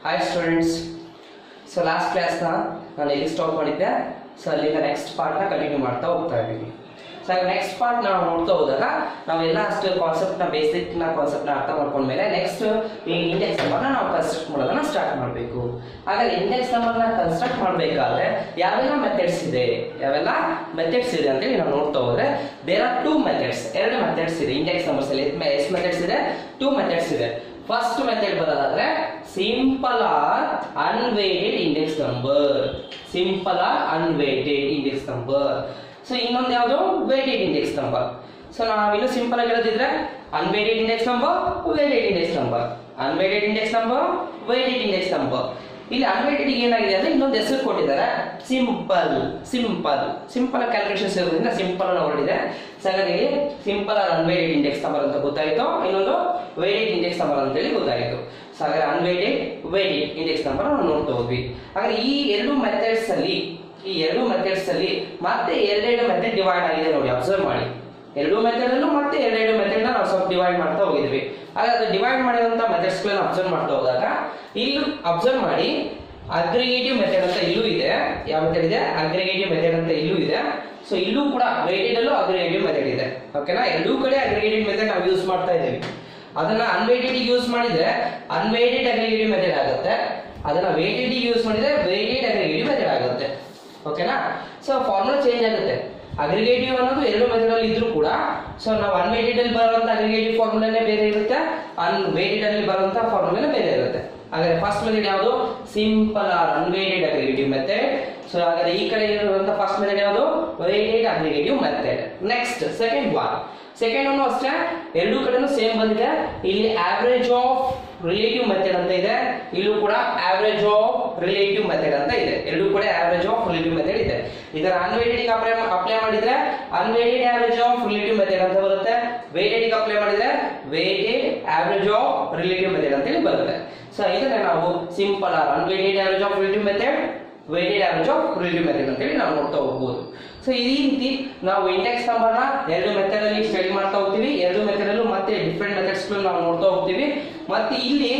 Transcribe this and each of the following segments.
hi students so last ಕ್ಲಾಸ್ನ ನಾನು ಎಲ್ಲಿ ಸ್ಟಾಪ್ ಮಾಡಿದ್ದೆ ಸೊ ಅಲ್ಲಿಂದ ನೆಕ್ಸ್ಟ್ ಪಾರ್ಟ್ನ ಕಂಟಿನ್ಯೂ ಮಾಡ್ತಾ ಹೋಗ್ತಾ ಇದ್ದೀನಿ ಸೊ ನೆಕ್ಸ್ಟ್ ಪಾರ್ಟ್ ನಾವು ನೋಡ್ತಾ ಹೋದಾಗ ನಾವೆಲ್ಲ ಅಷ್ಟು ಕಾನ್ಸೆಪ್ಟ್ನ ಬೇಸಿಕ್ನ ಕಾನ್ಸೆಪ್ಟ್ನ ಅರ್ಥ ಮಾಡ್ಕೊಂಡ್ಮೇಲೆ ನೆಕ್ಸ್ಟ್ ಈ ಇಂಡೆಕ್ಸ್ ನಂಬರ್ನ ನಾವು ಕನ್ಸ್ಟ್ರಕ್ಟ್ ಮಾಡೋದನ್ನ ಸ್ಟಾರ್ಟ್ ಮಾಡಬೇಕು ಹಾಗಾದ್ರೆ ಇಂಡೆಕ್ಸ್ ನಂಬರ್ನ ಕನ್ಸ್ಟ್ರಕ್ಟ್ ಮಾಡಬೇಕಾದ್ರೆ ಯಾವೆಲ್ಲ ಮೆಥಡ್ಸ್ ಇದೆ ಯಾವೆಲ್ಲ ಮೆಥಡ್ಸ್ ಇದೆ ಅಂತೇಳಿ ನಾವು ನೋಡ್ತಾ ಹೋದ್ರೆ ದೇರ್ ಆರ್ ಟೂ ಮೆಥಡ್ಸ್ ಎರಡು ಮೆಥಡ್ಸ್ ಇದೆ ಇಂಡೆಕ್ಸ್ ನಂಬರ್ಸ್ ಅಲ್ಲಿ ಎಷ್ಟು ಮೆಥಡ್ಸ್ ಇದೆ ಟೂ ಮೆಥಡ್ಸ್ ಇದೆ ಫಸ್ಟ್ ಮೆಥಡ್ ಬರೋದಾದ್ರೆ simple or unweighted index number simple or unweighted index number so ಇನ್ನೊಂದು ಯಾವುದು ವೇಟೆಡ್ ಇಂಡೆಕ್ಸ್ ನಂಬರ್ ಸೊ ನಾವು ಇನ್ನು ಸಿಂಪಲ್ ಆಗಿ ಹೇಳೋದಿದ್ರೆ unweighted index number weighted index number unweighted index number weighted index number ಇಲ್ಲಿ unweighted ಏನಾಗಿದೆ ಅಂದ್ರೆ ಇನ್ನೊಂದು ಹೆಸರು ಕೊಟ್ಟಿದ್ದಾರೆ ಸಿಂಪಲ್ ಸಿಂಪಲ್ ಸಿಂಪಲ್ ಕ್ಯಾಲ್ಕುಲೇಷನ್ಸ್ ಇರೋದ್ರಿಂದ ಸಿಂಪಲ್ ಅನ್ನೋ ಹೊರಡಿದೆ ಸೊ ಹಾಗಾಗಿ simple or unweighted index number ಅಂತ ಗೊತ್ತಾಯಿತು ಇನ್ನೊಂದು ವೇಟೆಡ್ ಇಂಡೆಕ್ಸ್ ನಂಬರ್ ಅಂತ ಹೇಳಿ ಗೊತ್ತಾಯಿತು ಸೊ ಹಾಗಾದ್ರೆ ಅನ್ವೇಟೆಡ್ ವೇಟೆಡ್ ಇಂಡೆಕ್ಸ್ ನಂಬರ್ ನಾವು ನೋಡ್ತಾ ಹೋದ್ವಿ ಹಾಗಾದ್ರೆ ಈ ಎರಡು ಮೆಥಡ್ಸ್ ಅಲ್ಲಿ ಈ ಎರಡು ಮೆಥಡ್ಸ್ ಅಲ್ಲಿ ಮತ್ತೆ ಎರಡೆರಡು ಮೆಥಡ್ ಡಿವೈಡ್ ಆಗಿದೆ ನೋಡಿ ಅಬ್ಸರ್ವ್ ಮಾಡಿ ಎರಡು ಮೆಥಡ್ ಅಲ್ಲೂ ಮತ್ತೆ ಎರಡೆರಡು ಮೆಥಡ್ ನಾವು ಸ್ವಲ್ಪ ಡಿವೈಡ್ ಮಾಡ್ತಾ ಹೋಗಿದ್ವಿ ಹಾಗಾದ್ರೆ ಡಿವೈಡ್ ಮಾಡಿದಂತ ಮೆಥಡ್ಸ್ ಗಳನ್ನ ಅಬ್ಸರ್ವ್ ಮಾಡ್ತಾ ಹೋದಾಗ ಇಲ್ಲಿ ಅಬ್ಸರ್ವ್ ಮಾಡಿ ಅಗ್ರಿಗೇಟಿವ್ ಮೆಥಡ್ ಅಂತ ಇಲ್ಲೂ ಇದೆ ಯಾವ ಮೆಥಡ್ ಇದೆ ಅಗ್ರಿಗೇಟಿವ್ ಮೆಥಡ್ ಅಂತ ಇಲ್ಲೂ ಇದೆ ಸೊ ಇಲ್ಲೂ ಕೂಡ ವೇಟೆಡ್ ಅಲ್ಲೂ ಅಗ್ರಿಗೇಟಿವ್ ಮೆಥಡ್ ಇದೆ ಓಕೆನಾ ಎರಡೂ ಕಡೆ ಅಗ್ರಿಗೇಟಿವ್ ಮೆಥಡ್ ನಾವು ಯೂಸ್ ಮಾಡ್ತಾ ಇದ್ದೀವಿ ಅದನ್ನ ಅನ್ವೇಟೆಡ್ ಯೂಸ್ ಮಾಡಿದ್ರೆ ಅನ್ವೇಟೆಡ್ ಅಗ್ರಿಗೇಟಿವ್ ಮೆಥಡ್ ಆಗುತ್ತೆ ಅದನ್ನ ವೇಟೆಡ್ ಯೂಸ್ ಮಾಡಿದ್ರೆ ವೇಟೆಡ್ ಅಗ್ರಿಗೇಟಿವ್ ಮೆಥಡ್ ಆಗುತ್ತೆ ಓಕೆನಾ ಸೊ ಫಾರ್ಮುಲಾ ಚೇಂಜ್ ಆಗುತ್ತೆ ಅಗ್ರಿಗೇಟಿವ್ ಅನ್ನೋದು ಎರಡು ಮೆಥಡ್ ಅಲ್ಲಿ ಇದ್ರೂ ಕೂಡ ಸೊ ನಾವು ಅನ್ವೇಟೆಡ್ ಅಲ್ಲಿ ಬರುವಂತ ಅಗ್ರಿಗೇಟಿವ್ ಫಾರ್ಮುಲಾನೇ ಬೇರೆ ಇರುತ್ತೆ ಅನ್ವೇಟೆಡ್ ಅಲ್ಲಿ ಬರುವಂತ ಫಾರ್ಮುಲಾನೇ ಬೇರೆ ಇರುತ್ತೆ ಹಾಗಾದ್ರೆ ಫಸ್ಟ್ ಮೆಥಡ್ ಯಾವುದು simple or unweighted aggregative method so ಹಾಗಾದ್ರೆ ಈ ಕಡೆ ಇರುವಂತ ಫಸ್ಟ್ ಮೆಥಡ್ ಯಾವುದು weighted aggregative method next second one second one ಅಷ್ಟೇ ಎರಡೂ ಕಡೆನೂ ಸೇಮ್ ಬಂದಿದೆ ಇಲ್ಲಿ ಆವರೇಜ್ ಆಫ್ ರಿಲೇಟಿವ್ ಮೆಥಡ್ ಅಂತ ಇದೆ ಇಲ್ಲೂ ಕೂಡ ಆವರೇಜ್ ಆಫ್ ರಿಲೇಟಿವ್ ಮೆಥಡ್ ಅಂತ ಇದೆ ಎರಡೂ ಕಡೆ ಆವರೇಜ್ ಆಫ್ ರಿಲೇಟಿವ್ ಮೆಥಡ್ ಇದೆ ಇದರ ಅನ್ವೇಟೆಡ್ ಅಪ್ಲೈ ಅಪ್ಲೈ ಮಾಡಿದ್ರೆ unweighted average of relative method ಅಂತ ಬರುತ್ತೆ ವೇಟೆಡ್ ಅಪ್ಲೈ ಮಾಡಿದ್ರೆ weighted average of relative method ಅಂತ ಹೇಳಿ ಬರುತ್ತೆ ಸೊ ಇದನ್ನ ನಾವು simple or unweighted average of relative method weighted average of relative method ಅಂತ ಹೇಳಿ ನಾವು ನೋಡ್ತಾ ಹೋಗ್ಬೋದು ಸೊ ಈ ರೀತಿ ನಾವು ಇಂಡೆಕ್ಸ್ ನಂಬರ್ನ ಎರಡು ಮೆಥಡ್ ಅಲ್ಲಿ ಸ್ಟಡಿ ಮಾಡ್ತಾ ಹೋಗ್ತೀವಿ ಎರಡು ಮೆಥಡ್ ಅಲ್ಲೂ ಮತ್ತೆ ಡಿಫ್ರೆಂಟ್ ಮೆಥಡ್ಸ್ ನಾವು ನೋಡ್ತಾ ಹೋಗ್ತೀವಿ ಮತ್ತೆ ಇಲ್ಲಿ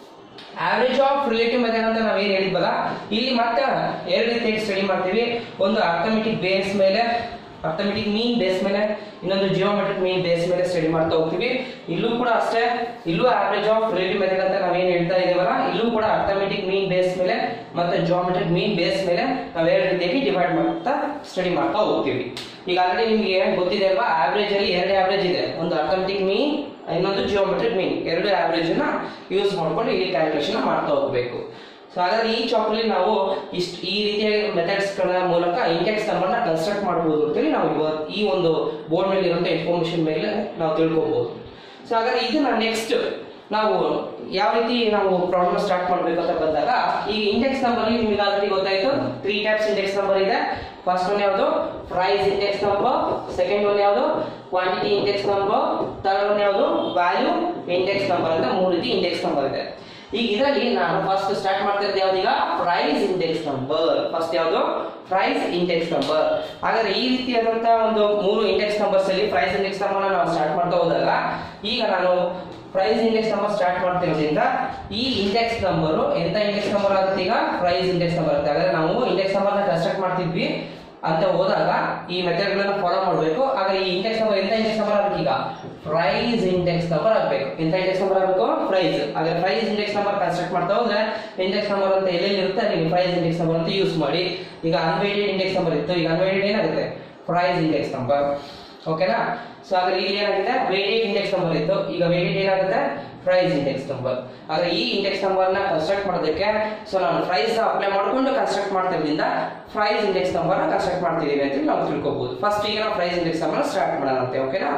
ಆವರೇಜ್ ಆಫ್ ರಿಲೇಟಿವ್ ಮೆಥಡ್ ಅಂತ ನಾವು ಏನು ಹೇಳಿದ್ವಲ್ಲ ಇಲ್ಲಿ ಮತ್ತೆ ಎರಡು ರೀತಿಯಾಗಿ ಸ್ಟಡಿ ಮಾಡ್ತೀವಿ ಒಂದು ಅರ್ಥಮೆಟಿಕ್ ಬೇಸ್ ಮೇಲೆ ಅರ್ಥಮೆಟಿಕ್ ಮೀನ್ ಬೇಸ್ ಮೇಲೆ ಇನ್ನೊಂದು ಜಿಯೋಮೆಟ್ರಿಕ್ ಮೀನ್ ಬೇಸ್ ಮೇಲೆ ಸ್ಟಡಿ ಮಾಡ್ತಾ ಹೋಗ್ತೀವಿ ಇಲ್ಲೂ ಕೂಡ ಅಷ್ಟೇ ಇಲ್ಲೂ ಆವರೇಜ್ ಆಫ್ ರಿಲೇಟಿವ್ ಮೆಥಡ್ ಅಂತ ನಾವೇನು ಹೇಳ್ತಾ ಇದೀವಲ್ಲ ಇಲ್ಲೂ ಕೂಡ ಅರ್ಥಮೆಟಿಕ್ ಮೀನ್ ಬೇಸ್ ಮೇಲೆ ಮತ್ತೆ ಜಿಯೋಮೆಟ್ರಿಕ್ ಮೀನ್ ಬೇಸ್ ಮೇಲೆ ನಾವು ಎರಡು ರೀತಿಯಾಗಿ ಡಿವೈಡ್ ಮಾಡ್ತಾ ಸ್ಟಡಿ ಮಾಡ್ತಾ ಹೋಗ್ತೀವಿ ಈಗ ಆಲ್ರೆಡಿ ನಿಮಗೆ ಗೊತ್ತಿದೆ ಅಲ್ವಾ ಆವರೇಜ್ ಅಲ್ಲಿ ಎರಡು ಆವರೇಜ್ ಇದೆ ಒಂದು ಅರ್ಥಮೆಟಿಕ್ ಮೀನ್ ಇನ್ನೊಂದು ಜಿಯೋಮೆಟ್ರಿಕ್ ಮೀನ್ ಎರಡು ಆವರೇಜ್ ನ ಯೂಸ್ ಮಾಡ್ಕೊಂಡು ಇಲ್ಲಿ ಕ್ಯಾಲ್ಕುಲೇಷನ್ ಮಾಡ್ತಾ ಹೋಗ್ಬೇಕು ಸೊ ಹಾಗಾದ್ರೆ ಈ ಚಾಪ್ಟರ್ ನಾವು ಇಷ್ಟು ಈ ರೀತಿಯ ಮೆಥಡ್ಸ್ ಗಳ ಮೂಲಕ ಇಂಡೆಕ್ಸ್ ನಂಬರ್ ನ ಕನ್ಸ್ಟ್ರಕ್ಟ್ ಮಾಡಬಹುದು ಅಂತೇಳಿ ನಾವು ಇವತ್ತು ಈ ಒಂದು ಬೋರ್ಡ್ ಮೇಲೆ ಇರುವಂತ ಇನ್ಫಾರ್ಮೇಶನ್ ಮೇಲೆ ನಾವು ತಿಳ್ಕೊಬಹುದು ಸೊ ಹಾಗಾದ್ರೆ ಇದನ್ನ ನೆಕ್ಸ್ಟ್ ನಾವು ಯಾವ ರೀತಿ ನಾವು ಪ್ರಾಬ್ಲಮ್ ಸ್ಟಾರ್ಟ್ ಮಾಡಬೇಕು ಅಂತ ಬಂದಾಗ ಈ ಇಂಡೆಕ್ಸ್ ನಂಬರ್ ನಿಮಗೆ ಆಲ್ರೆಡಿ ಗೊತ್ತಾಯ್ತು ತ್ರೀ ಟೈಪ್ಸ್ ಇಂಡೆಕ್ಸ್ ನಂಬರ್ ಇದೆ ಫಸ್ಟ್ ಒನ್ ಯಾವುದು price index number second one ಯಾವುದು quantity index number third one ಯಾವುದು ವ್ಯಾಲ್ಯೂ ಇಂಡೆಕ್ಸ್ ನಂಬರ್ ಅಂತ ಮೂರು ರೀತಿ ಇಂಡೆಕ್ಸ್ ನಂಬರ್ ಇದೆ ಈಗ ಇದರಲ್ಲಿ ನಾನು ಫಸ್ಟ್ ಸ್ಟಾರ್ಟ್ ಮಾಡ್ತಾ ಇರೋದು ಯಾವ್ದು ಈಗ ಪ್ರೈಸ್ ಇಂಡೆಕ್ಸ್ ನಂಬರ್ ಫಸ್ಟ್ ಯಾವುದು ಪ್ರೈಸ್ ಇಂಡೆಕ್ಸ್ ನಂಬರ್ ಹಾಗಾದ್ರೆ ಈ ರೀತಿಯಾದಂತಹ ಒಂದು ಮೂರು ಇಂಡೆಕ್ಸ್ ನಂಬರ್ಸ್ ಅಲ್ಲಿ ಪ್ರೈಸ್ ಇಂಡೆಕ್ಸ್ ನಂಬರ್ ನಾವು ಸ್ಟಾರ್ಟ್ ಮಾಡ್ತಾ ಹೋದಾಗ ಈಗ ನಾನು ಪ್ರೈಸ್ ಇಂಡೆಕ್ಸ್ ನಂಬರ್ ಸ್ಟಾರ್ಟ್ ಮಾಡ್ತಿರೋದ್ರಿಂದ ಈ ಇಂಡೆಕ್ಸ್ ನಂಬರ್ ಎಂತ ಇಂಡೆಕ್ಸ್ ನಂಬರ್ ಆಗುತ್ತೆ ಈಗ ಪ್ರೈಸ್ ಇಂಡೆಕ್ಸ್ ನಂಬರ್ ಆಗುತ್ತೆ ಹಾಗಾದ್ರೆ ನಾವು ಇಂಡೆಕ್ಸ್ ನಂಬರ್ ನ ಕನ್ಸ್ಟ್ರಕ್ಟ್ ಮಾಡ್ತಿದ್ವಿ ಅಂತ ಹೋದಾಗ ಈ ಮೆಥಡ್ ಗಳನ್ನ ಫಾಲೋ ಮಾಡಬೇಕು ಆಗ ಈ ಇಂಡೆಕ್ಸ್ ನಂಬರ್ ಎಂತ ಇಂಡೆಕ್ಸ್ ನಂಬರ್ ಆಗಬೇಕು ಈಗ ಪ್ರೈಸ್ ಇಂಡೆಕ್ಸ್ ನಂಬರ್ ಆಗಬೇಕು ಎಂತ ಇಂಡೆಕ್ಸ್ ನಂಬರ್ ಆಗಬೇಕು ಪ್ರೈಸ್ ಹಾಗಾದ್ರೆ ಪ್ರೈಸ್ ಇಂಡೆಕ್ಸ್ ನಂಬರ್ ಕನ್ಸ್ಟ್ರಕ್ಟ್ ಮಾಡ್ತಾ ಹೋದ್ರೆ ಇಂಡೆಕ್ಸ್ ನಂಬರ್ ಅಂತ ಎಲ್ಲೆಲ್ಲಿ ಇರುತ್ತೆ ಅಲ್ಲಿ ಪ್ರೈಸ್ ಇಂಡೆಕ್ಸ್ ನಂಬರ್ ಅಂತ ಯೂಸ್ ಮಾಡಿ ಈಗ ಅನ್ವೇಟೆಡ್ ಇಂಡೆಕ್ಸ್ ನಂಬರ್ ಇತ್ತು ಈಗ ಅನ್ವೇಟೆಡ್ ಏನಾಗುತ್ತೆ ಪ್ರೈಸ್ ಇಂಡೆಕ್ಸ್ ನಂಬರ್ ಓಕೆನಾ ಸೊ ಹಾಗಾದ್ರೆ ಇಲ್ಲಿ ಏನಾಗಿದೆ ವೇಟೆಡ್ ಇಂಡೆಕ್ಸ್ ನಂಬರ್ ಇತ್ತು ಈಗ ವೇಟೆಡ್ ಏನಾಗುತ್ತೆ ಪ್ರೈಸ್ ಇಂಡೆಕ್ಸ್ ನಂಬರ್ ಹಾಗಾದ್ರೆ ಈ ಇಂಡೆಕ್ಸ್ ನಂಬರ್ ನ ಕನ್ಸ್ಟ್ರಕ್ಟ್ ಮಾಡೋದಕ್ಕೆ ಸೊ ನಾನು ಪ್ರೈಸ್ ಅಪ್ಲೈ ಮಾಡ್ಕೊಂಡು ಕನ್ಸ್ಟ್ರಕ್ಟ್ ಮಾಡ್ತಿರೋದ್ರಿಂದ ಪ್ರೈಸ್ ಇಂಡೆಕ್ಸ್ ನಂಬರ್ ನ ಕನ್ಸ್ಟ್ರಕ್ಟ್ ಮಾಡ್ತಿದೀವಿ ಅಂತ ನಾವು ತಿಳ್ಕೊಬಹುದು ಫಸ್ಟ್ ಈಗ ನಾವು ಪ್ರೈಸ್ ಇಂಡೆಕ್ಸ್ ನಂಬರ್ ಸ್ಟಾರ್ಟ್ ಮಾಡೋಣ ಅಂತೆ ಓಕೆನಾ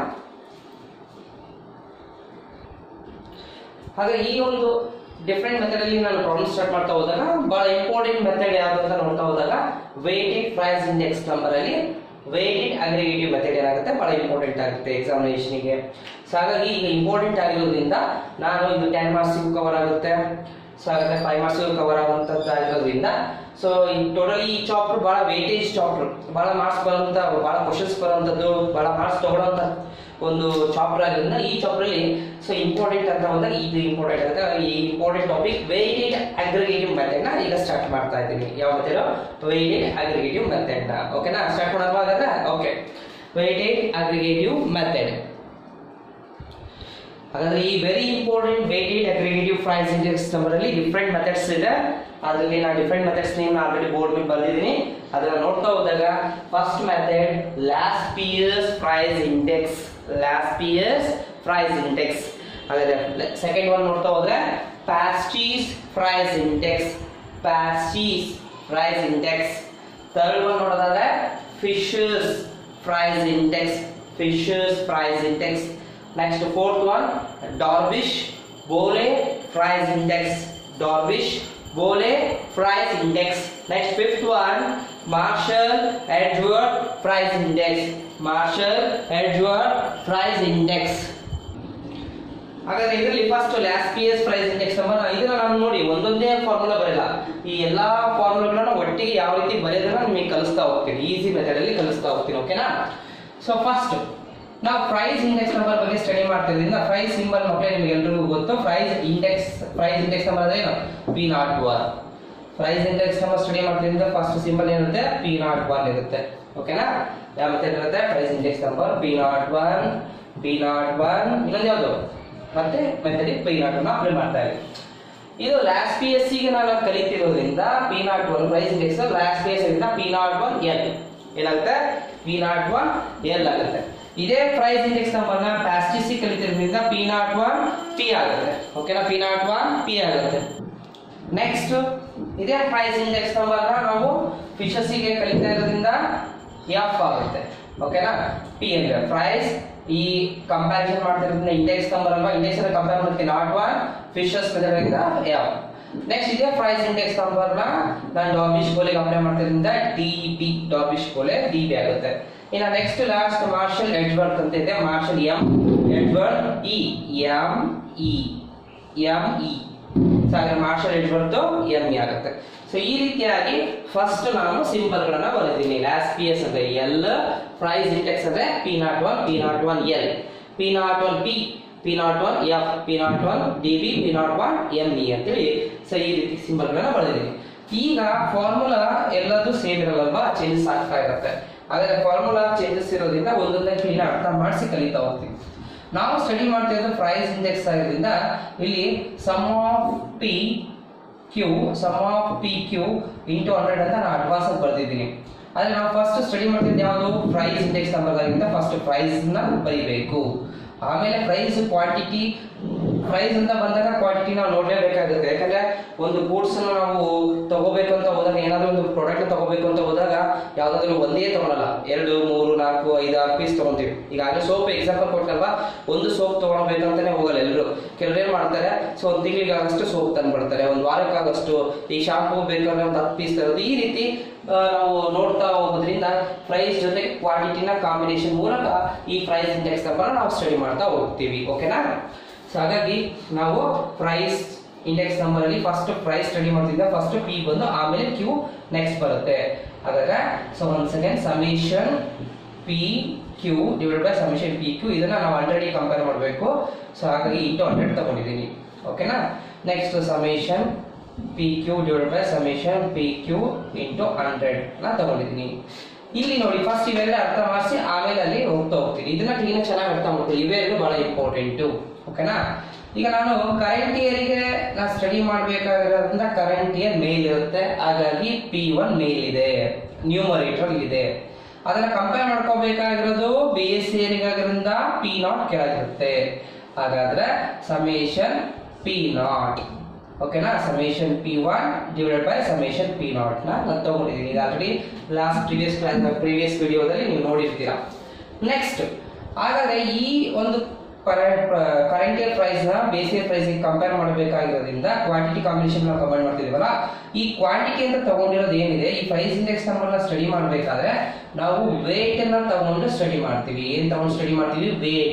ಹಾಗೆ ಈ ಒಂದು ಡಿಫ್ರೆಂಟ್ ಮೆಥಡ್ ಅಲ್ಲಿ ನಾನು ಪ್ರಾಬ್ಲಮ್ ಸ್ಟಾರ್ಟ್ ಮಾಡ್ತಾ ಹೋದಾಗ ಬಹಳ ಇಂಪಾರ್ಟೆಂಟ್ ಮೆಥಡ್ ಯಾವುದು ಅಂತ ನೋಡ್ತಾ ಹೋದಾಗ ವೇಟೆಡ್ ಪ್ರೈಸ್ ಇಂಡೆಕ್ಸ್ ನಂಬರ್ ಅಲ್ಲಿ ವೇಟೆಡ್ ಅಗ್ರಿಗೇಟಿವ್ ಮೆಥಡ್ ಏನಾಗುತ್ತೆ ಬಹಳ ಇಂಪಾರ್ಟೆಂಟ್ ಆಗುತ್ತೆ ಎಕ್ಸಾಮಿನೇಷನ್ಗೆ ಸೊ ಹಾಗಾಗಿ ಈಗ ಇಂಪಾರ್ಟೆಂಟ್ ಆಗಿರೋದ್ರಿಂದ ನಾನು ಇದು ಟೆನ್ ಮಾರ್ಕ್ಸ್ ಕವರ್ ಆಗುತ್ತೆ ಸೊ ಹಾಗಾದ್ರೆ ಫೈವ್ ಮಾರ್ಕ್ಸ್ ಕವರ್ ಆಗುವಂತದ್ದಾಗಿರೋದ್ರಿಂದ ಸೊ ಈ ಟೋಟಲಿ ಈ ಚಾಪ್ಟರ್ ಬಹಳ ವೇಟೇಜ್ ಚಾಪ್ಟರ್ ಬಹಳ ಮಾರ್ಕ್ಸ್ ಬರುವಂತ ಬಹಳ ಕ್ವಶನ್ಸ್ ಬರುವಂತದ್ದು ಬಹಳ ಮಾರ್ಕ್ಸ್ ತಗೊಳ್ಳೋಂತ ಒಂದು ಚಾಪ್ಟರ್ ಆಗಿರೋದ್ರಿಂದ ಈ ಚಾಪ್ಟರ್ ಅಲ್ಲಿ ಸೊ ಇಂಪಾರ್ಟೆಂಟ್ ಅಂತ ಬಂದಾಗ ಇದು ಇಂಪಾರ್ಟೆಂಟ್ ಆಗುತ್ತೆ ಈ important topic weighted aggregative method ನ ಈಗ ಸ್ಟಾರ್ಟ್ ಮಾಡ್ತಾ ಇದ್ದೀನಿ ಯಾವ ಮೆಥಡ್ ವೇಟೆಡ್ ಅಗ್ರಿಗೇಟಿವ್ ಮೆಥಡ್ ನ ಓಕೆನಾ ಸ್ಟಾರ್ಟ್ ಮಾಡೋಣ ಹಾಗಾದ್ರೆ ಓಕೆ ವೇಟೆಡ್ ಅಗ್ರಿಗೇಟಿವ್ ಮೆಥಡ್ ಹಾಗಾದ್ರೆ ಈ very important weighted aggregative price index number ಅಲ್ಲಿ ಡಿಫ್ರೆಂಟ್ ಮೆಥಡ್ಸ್ ಇದೆ ಅದರಲ್ಲಿ ನಾನು different methods name already board ಮೇಲೆ ಬರೆದಿದ್ದೀನಿ ಅದನ್ನ ನೋಡ್ತಾ ಹೋದಾಗ first method Laspeyres price index Laspeyres price index ಹಾಗಾದ್ರೆ ಸೆಕೆಂಡ್ ಒನ್ ನೋಡ್ತಾ ಹೋದ್ರೆ Paasche's price index Paasche's price index third one ನೋಡೋದಾದ್ರೆ Fisher's price index Fisher's price index next fourth one Dorbish Bowley price index Dorbish Bowley price index next fifth one Marshall Edward price index Marshall Edward price index ಹಾಗಾದ್ರೆ ಇದರಲ್ಲಿ first Laspeyres price index number ಇದನ್ನ ನಾನು ನೋಡಿ ಒಂದೊಂದೇ formula ಬರಲ್ಲ ಈ ಎಲ್ಲಾ ಫಾರ್ಮುಲಾಗಳನ್ನ ಒಟ್ಟಿಗೆ ಯಾವ ರೀತಿ ಬರೆಯೋದನ್ನ ನಿಮಗೆ ಕಲಿಸ್ತಾ ಹೋಗ್ತೀನಿ ಈಸಿ ಮೆಥಡ್ ಅಲ್ಲಿ ಕಲಿಸ್ತಾ ಹೋಗ್ತೀನಿ ಓಕೆನಾ ಸೊ ಫಸ್ಟ್ ನಾವು ಪ್ರೈಸ್ ಇಂಡೆಕ್ಸ್ ನಂಬರ್ ಬಗ್ಗೆ ಸ್ಟಡಿ ಮಾಡ್ತಿದ್ರಿಂದ ಪ್ರೈಸ್ ಸಿಂಬಲ್ ಮಕ್ಕಳೇ ನಿಮ್ಗೆ ಎಲ್ರಿಗೂ ಗೊತ್ತು price index price index number ಅಂದ್ರೆ ಏನು P not one price index number study ಮಾಡ್ತಿದ್ರಿಂದ ಫಸ್ಟ್ ಸಿಂಬಲ್ ಏನಿರುತ್ತೆ ಪಿ ನಾಟ್ ಒನ್ ಇರುತ್ತೆ ಓಕೆನಾ ಯಾವ ಮೆಥಡ್ ಇರುತ್ತೆ price index number P not one P not one ಇನ್ನೊಂದು ಯಾವುದು ಮತ್ತೆ ಮೆಥಡ್ ಪಿ ನಾಟ್ ಅನ್ನ ಅಪ್ಲೈ ಮಾಡ್ತಾ ಇದ್ದೀವಿ ಇದು ಲ್ಯಾಸ್ ಪಿ ಎಸ್ ಗೆ ನಾನು ಕಲಿತಿರೋದ್ರಿಂದ P not one price index Laspeyres ಇಂದ ಪಿ ನಾಟ್ ಒನ್ ಎಲ್ ಏನಾಗುತ್ತೆ ಪಿ ನಾಟ್ ಒನ್ ಎಲ್ ಆಗುತ್ತೆ ಇದೇ ಪ್ರೈಸ್ ಇಂಡೆಕ್ಸ್ ನಂಬರ್ನ ಪ್ಯಾಸ್ಟಿಸಿ ಕಲಿತಿರೋದ್ರಿಂದ ಪಿ ನಾಟ್ ಒನ್ ಪಿ ಆಗುತ್ತೆ ಓಕೆನಾ ಪಿ ನಾಟ್ ಒನ್ ಪಿ ಆಗುತ್ತೆ ನೆಕ್ಸ್ಟ್ ಇದೇ ಪ್ರೈಸ್ ಇಂಡೆಕ್ಸ್ ನಂಬರ್ನ ನಾವು ಫಿಶಸ್ಸಿಗೆ ಕಲಿತಾ ಇರೋದ್ರಿಂದ ಎಫ್ ಆಗುತ್ತೆ ಓಕೆನಾ ಪಿ ಅಂದ್ರೆ ಪ್ರೈಸ್ ಈ ಕಂಪ್ಯಾರಿಸನ್ ಮಾಡ್ತಿರೋದ್ರಿಂದ ಇಂಡೆಕ್ಸ್ ನಂಬರ್ ಅಲ್ವಾ ಇಂಡೆಕ್ಸ್ ಕಂಪೇರ್ ಮಾಡ್ತೀನಿ naught one Fisher's method F next ಇದೆ ಪ್ರೈಸ್ ಇಂಡೆಕ್ಸ್ ನಂಬರ್ ನ ನಾನು ಡಾಬಿಶ್ ಬೋಲೆಗೆ ಅಪ್ಲೈ ಮಾಡ್ತಿರೋದ್ರಿಂದ D B Dorbish Bowley D B ಆಗುತ್ತೆ ಇನ್ನು ನೆಕ್ಸ್ಟ್ ಲಾಸ್ಟ್ ಮಾರ್ಷಲ್ ಎಡ್ವರ್ಡ್ ಅಂತ ಇದೆ Marshall M Edward E M E M E so ಹಾಗೆ ಮಾರ್ಷಲ್ ಎಡ್ವರ್ಡ್ ಎಂ ಇ ಆಗುತ್ತೆ ಸೊ ಈ ರೀತಿಯಾಗಿ ಫಸ್ಟ್ ನಾನು ಸಿಂಬಲ್ ಗಳನ್ನ ಬರೆದಿದ್ದೀನಿ ಲಾಸ್ ಪಿ ಎಸ್ ಅಂದ್ರೆ ಎಲ್ ಪ್ರೈಸ್ ಇಂಡೆಕ್ಸ್ ಅಂದ್ರೆ P not one P not one L P not one P P not one F P not one D B P not one M E ಅಂತೇಳಿ so ಈ ರೀತಿ symbol ಗಳನ್ನ ಬರೆದಿದ್ದೀನಿ ಈಗ formula ಎಲ್ಲದೂ same ಇರಲ್ಲಲ್ವಾ changes ಆಗ್ತಾ ಇರುತ್ತೆ ಹಾಗಾದ್ರೆ ಫಾರ್ಮುಲಾ ಚೇಂಜಸ್ ಇರೋದ್ರಿಂದ ಒಂದೊಂದೇ ಕ್ಲೀನ್ ಅರ್ಥ ಮಾಡಿಸಿ ಕಲಿತಾ ಹೋಗ್ತೀವಿ ನಾವು ಸ್ಟಡಿ ಮಾಡ್ತಿರೋದು ಪ್ರೈಸ್ ಇಂಡೆಕ್ಸ್ ಆಗಿರೋದ್ರಿಂದ ಇಲ್ಲಿ sum of P Q sum of P Q into hundred ಅಂತ ನಾನು ಅಡ್ವಾನ್ಸ್ ಆಗಿ ಬರ್ದಿದ್ದೀನಿ ಆದ್ರೆ ನಾವು ಫಸ್ಟ್ ಸ್ಟಡಿ ಮಾಡ್ತಿದ್ದು ಯಾವುದು ಪ್ರೈಸ್ ಇಂಡೆಕ್ಸ್ ನಂಬರ್ ಆಗಿಂದ ಫಸ್ಟ್ ಪ್ರೈಸ್ ನ ಬರಿಬೇಕು ಆಮೇಲೆ ಪ್ರೈಸ್ ಕ್ವಾಂಟಿಟಿ ಪ್ರೈಸ್ ಅಂತ ಬಂದಾಗ ಕ್ವಾಂಟಿಟಿ ನಾವು ನೋಡ್ಲೇಬೇಕಾಗುತ್ತೆ ಯಾಕಂದ್ರೆ ಒಂದು ಗೂಡ್ಸ್ ನಾವು ತಗೋಬೇಕು ಅಂತ ಹೋದಾಗ ಏನಾದ್ರೂ ಒಂದು ಪ್ರಾಡಕ್ಟ್ ತಗೋಬೇಕು ಅಂತ ಹೋದಾಗ ಯಾವ್ದಾದ್ರು ಒಂದೇ ತಗೊಳಲ್ಲ ಎರಡು ಮೂರು ನಾಲ್ಕು ಐದು ಆರು ಪೀಸ್ ತಗೊಂತೀವಿ ಈಗಾಗಲೇ ಸೋಪ್ ಎಕ್ಸಾಂಪಲ್ ಕೊಟ್ಟಲ್ವಾ ಒಂದು ಸೋಪ್ ತಗೊಳ್ಬೇಕಂತಾನೆ ಹೋಗಲ್ಲ ಎಲ್ಲರೂ ಕೆಲವ್ರು ಏನ್ ಮಾಡ್ತಾರೆ ಸೊ ಒಂದು ತಿಂಗಳಿಗಾಗಷ್ಟು ಸೋಪ್ ತಂದ್ಬಿಡ್ತಾರೆ ಒಂದು ವಾರಕ್ಕಾಗಷ್ಟು ಈ ಶಾಂಪೂ ಬೇಕಂದ್ರೆ ಒಂದು ಹತ್ತು ಪೀಸ್ ತರೋದು ಈ ರೀತಿ ಆ, ನಾವು ನೋಡ್ತಾ ಹೋಗೋದ್ರಿಂದ ಪ್ರೈಸ್ ಜೊತೆ ಕ್ವಾಂಟಿಟಿನ ಕಾಂಬಿನೇಷನ್ ಮೂಲಕ ಈ ಪ್ರೈಸ್ ಇಂಡೆಕ್ಸ್ ನಂಬರ್ ನಾವು ಸ್ಟಡಿ ಮಾಡ್ತಾ ಹೋಗ್ತೀವಿ ಓಕೆನಾ ಸೊ ಹಾಗಾಗಿ ನಾವು ಪ್ರೈಸ್ ಇಂಡೆಕ್ಸ್ ನಂಬರ್ ಅಲ್ಲಿ ಫಸ್ಟ್ ಪ್ರೈಸ್ ಸ್ಟಡಿ ಮಾಡ್ತಿದ್ದ ಫಸ್ಟ್ ಪಿ ಬಂದು ಆಮೇಲೆ ಕ್ಯೂ ನೆಕ್ಸ್ಟ್ ಬರುತ್ತೆ ಹಾಗಾದ್ರೆ so one second summation P Q divide by summation P Q ಇದನ್ನ ನಾವು ಆಲ್ರೆಡಿ ಕಂಪೇರ್ ಮಾಡಬೇಕು ಸೊ ಹಾಗಾಗಿ ಇಂಟು ಹಂಡ್ರೆಡ್ ತಗೊಂಡಿದ್ದೀನಿ ಓಕೆನಾ next summation P Q divide by summation P Q into hundred ನ ತಗೊಂಡಿದ್ದೀನಿ ಇಲ್ಲಿ ನೋಡಿ ಫಸ್ಟ್ ಇವೆಲ್ಲ ಅರ್ಥ ಮಾಡಿಸಿ ಆಮೇಲೆ ಅಲ್ಲಿ ಹೋಗ್ತಾ ಹೋಗ್ತೀನಿ ಇದನ್ನ ಕ್ಲೀನ್ ಚೆನ್ನಾಗಿ ಅರ್ಥ ಮಾಡ್ತೀನಿ ಇವೆರಡು ಬಹಳ ಇಂಪಾರ್ಟೆಂಟು ಓಕೆನಾ ಈಗ ನಾನು ಕರೆಂಟ್ ಇಯರಿಗೆ ನಾ ಸ್ಟಡಿ ಮಾಡಬೇಕಾಗಿರೋದ್ರಿಂದ ಕರೆಂಟ್ ಇಯರ್ ಮೇಲ್ ಇರುತ್ತೆ ಹಾಗಾಗಿ ಪಿ ಒನ್ ಮೇಲ್ ಇದೆ ನ್ಯೂಮರೇಟರ್ ಇದೆ ಅದನ್ನ ಕಂಪೇರ್ ಮಾಡ್ಕೋಬೇಕಾಗಿರೋದು ಬಿ ಎಸ್ ಸಿ ಆಗಿರೋದ್ರಿಂದ ಪಿ ನಾಟ್ ಕೆಳಗಿರುತ್ತೆ ಹಾಗಾದ್ರೆ ಸಮೇಷನ್ ಪಿ ನಾಟ್ ಓಕೆನಾ summation P one divided by summation P naught ನ ನಾನು ತಗೊಂಡಿದ್ದೀನಿ ಇದು already last previous class previous ವಿಡಿಯೋದಲ್ಲಿ ನೀವು ನೋಡಿರ್ತೀರಾ ನೆಕ್ಸ್ಟ್ ಹಾಗಾದ್ರೆ ಈ ಒಂದು ಕರೆಂಟ್ ಇಯರ್ ಪ್ರೈಸ್ ನ ಬೇಸ್ ಇಯರ್ ಪ್ರೈಸ್ ಕಂಪೇರ್ ಮಾಡಬೇಕಾಗಿರೋದ್ರಿಂದ ಕ್ವಾಂಟಿಟಿ ಕಾಂಬಿನೇಷನ್ ನಾವು ಕಂಪೇರ್ ಮಾಡ್ತಿದೀವಲ್ಲ ಈ ಕ್ವಾಂಟಿಟಿ ಅಂತ ತಗೊಂಡಿರೋದು ಏನಿದೆ ಈ ಪ್ರೈಸ್ ಇಂಡೆಕ್ಸ್ ನಂಬರ್ ಸ್ಟಡಿ ಮಾಡಬೇಕಾದ್ರೆ ನಾವು ವೇಟ್ ಅನ್ನ ತಗೊಂಡು ಸ್ಟಡಿ ಮಾಡ್ತೀವಿ ಏನ್ ತಗೊಂಡು ಸ್ಟಡಿ ಮಾಡ್ತೀವಿ ವೇಟ್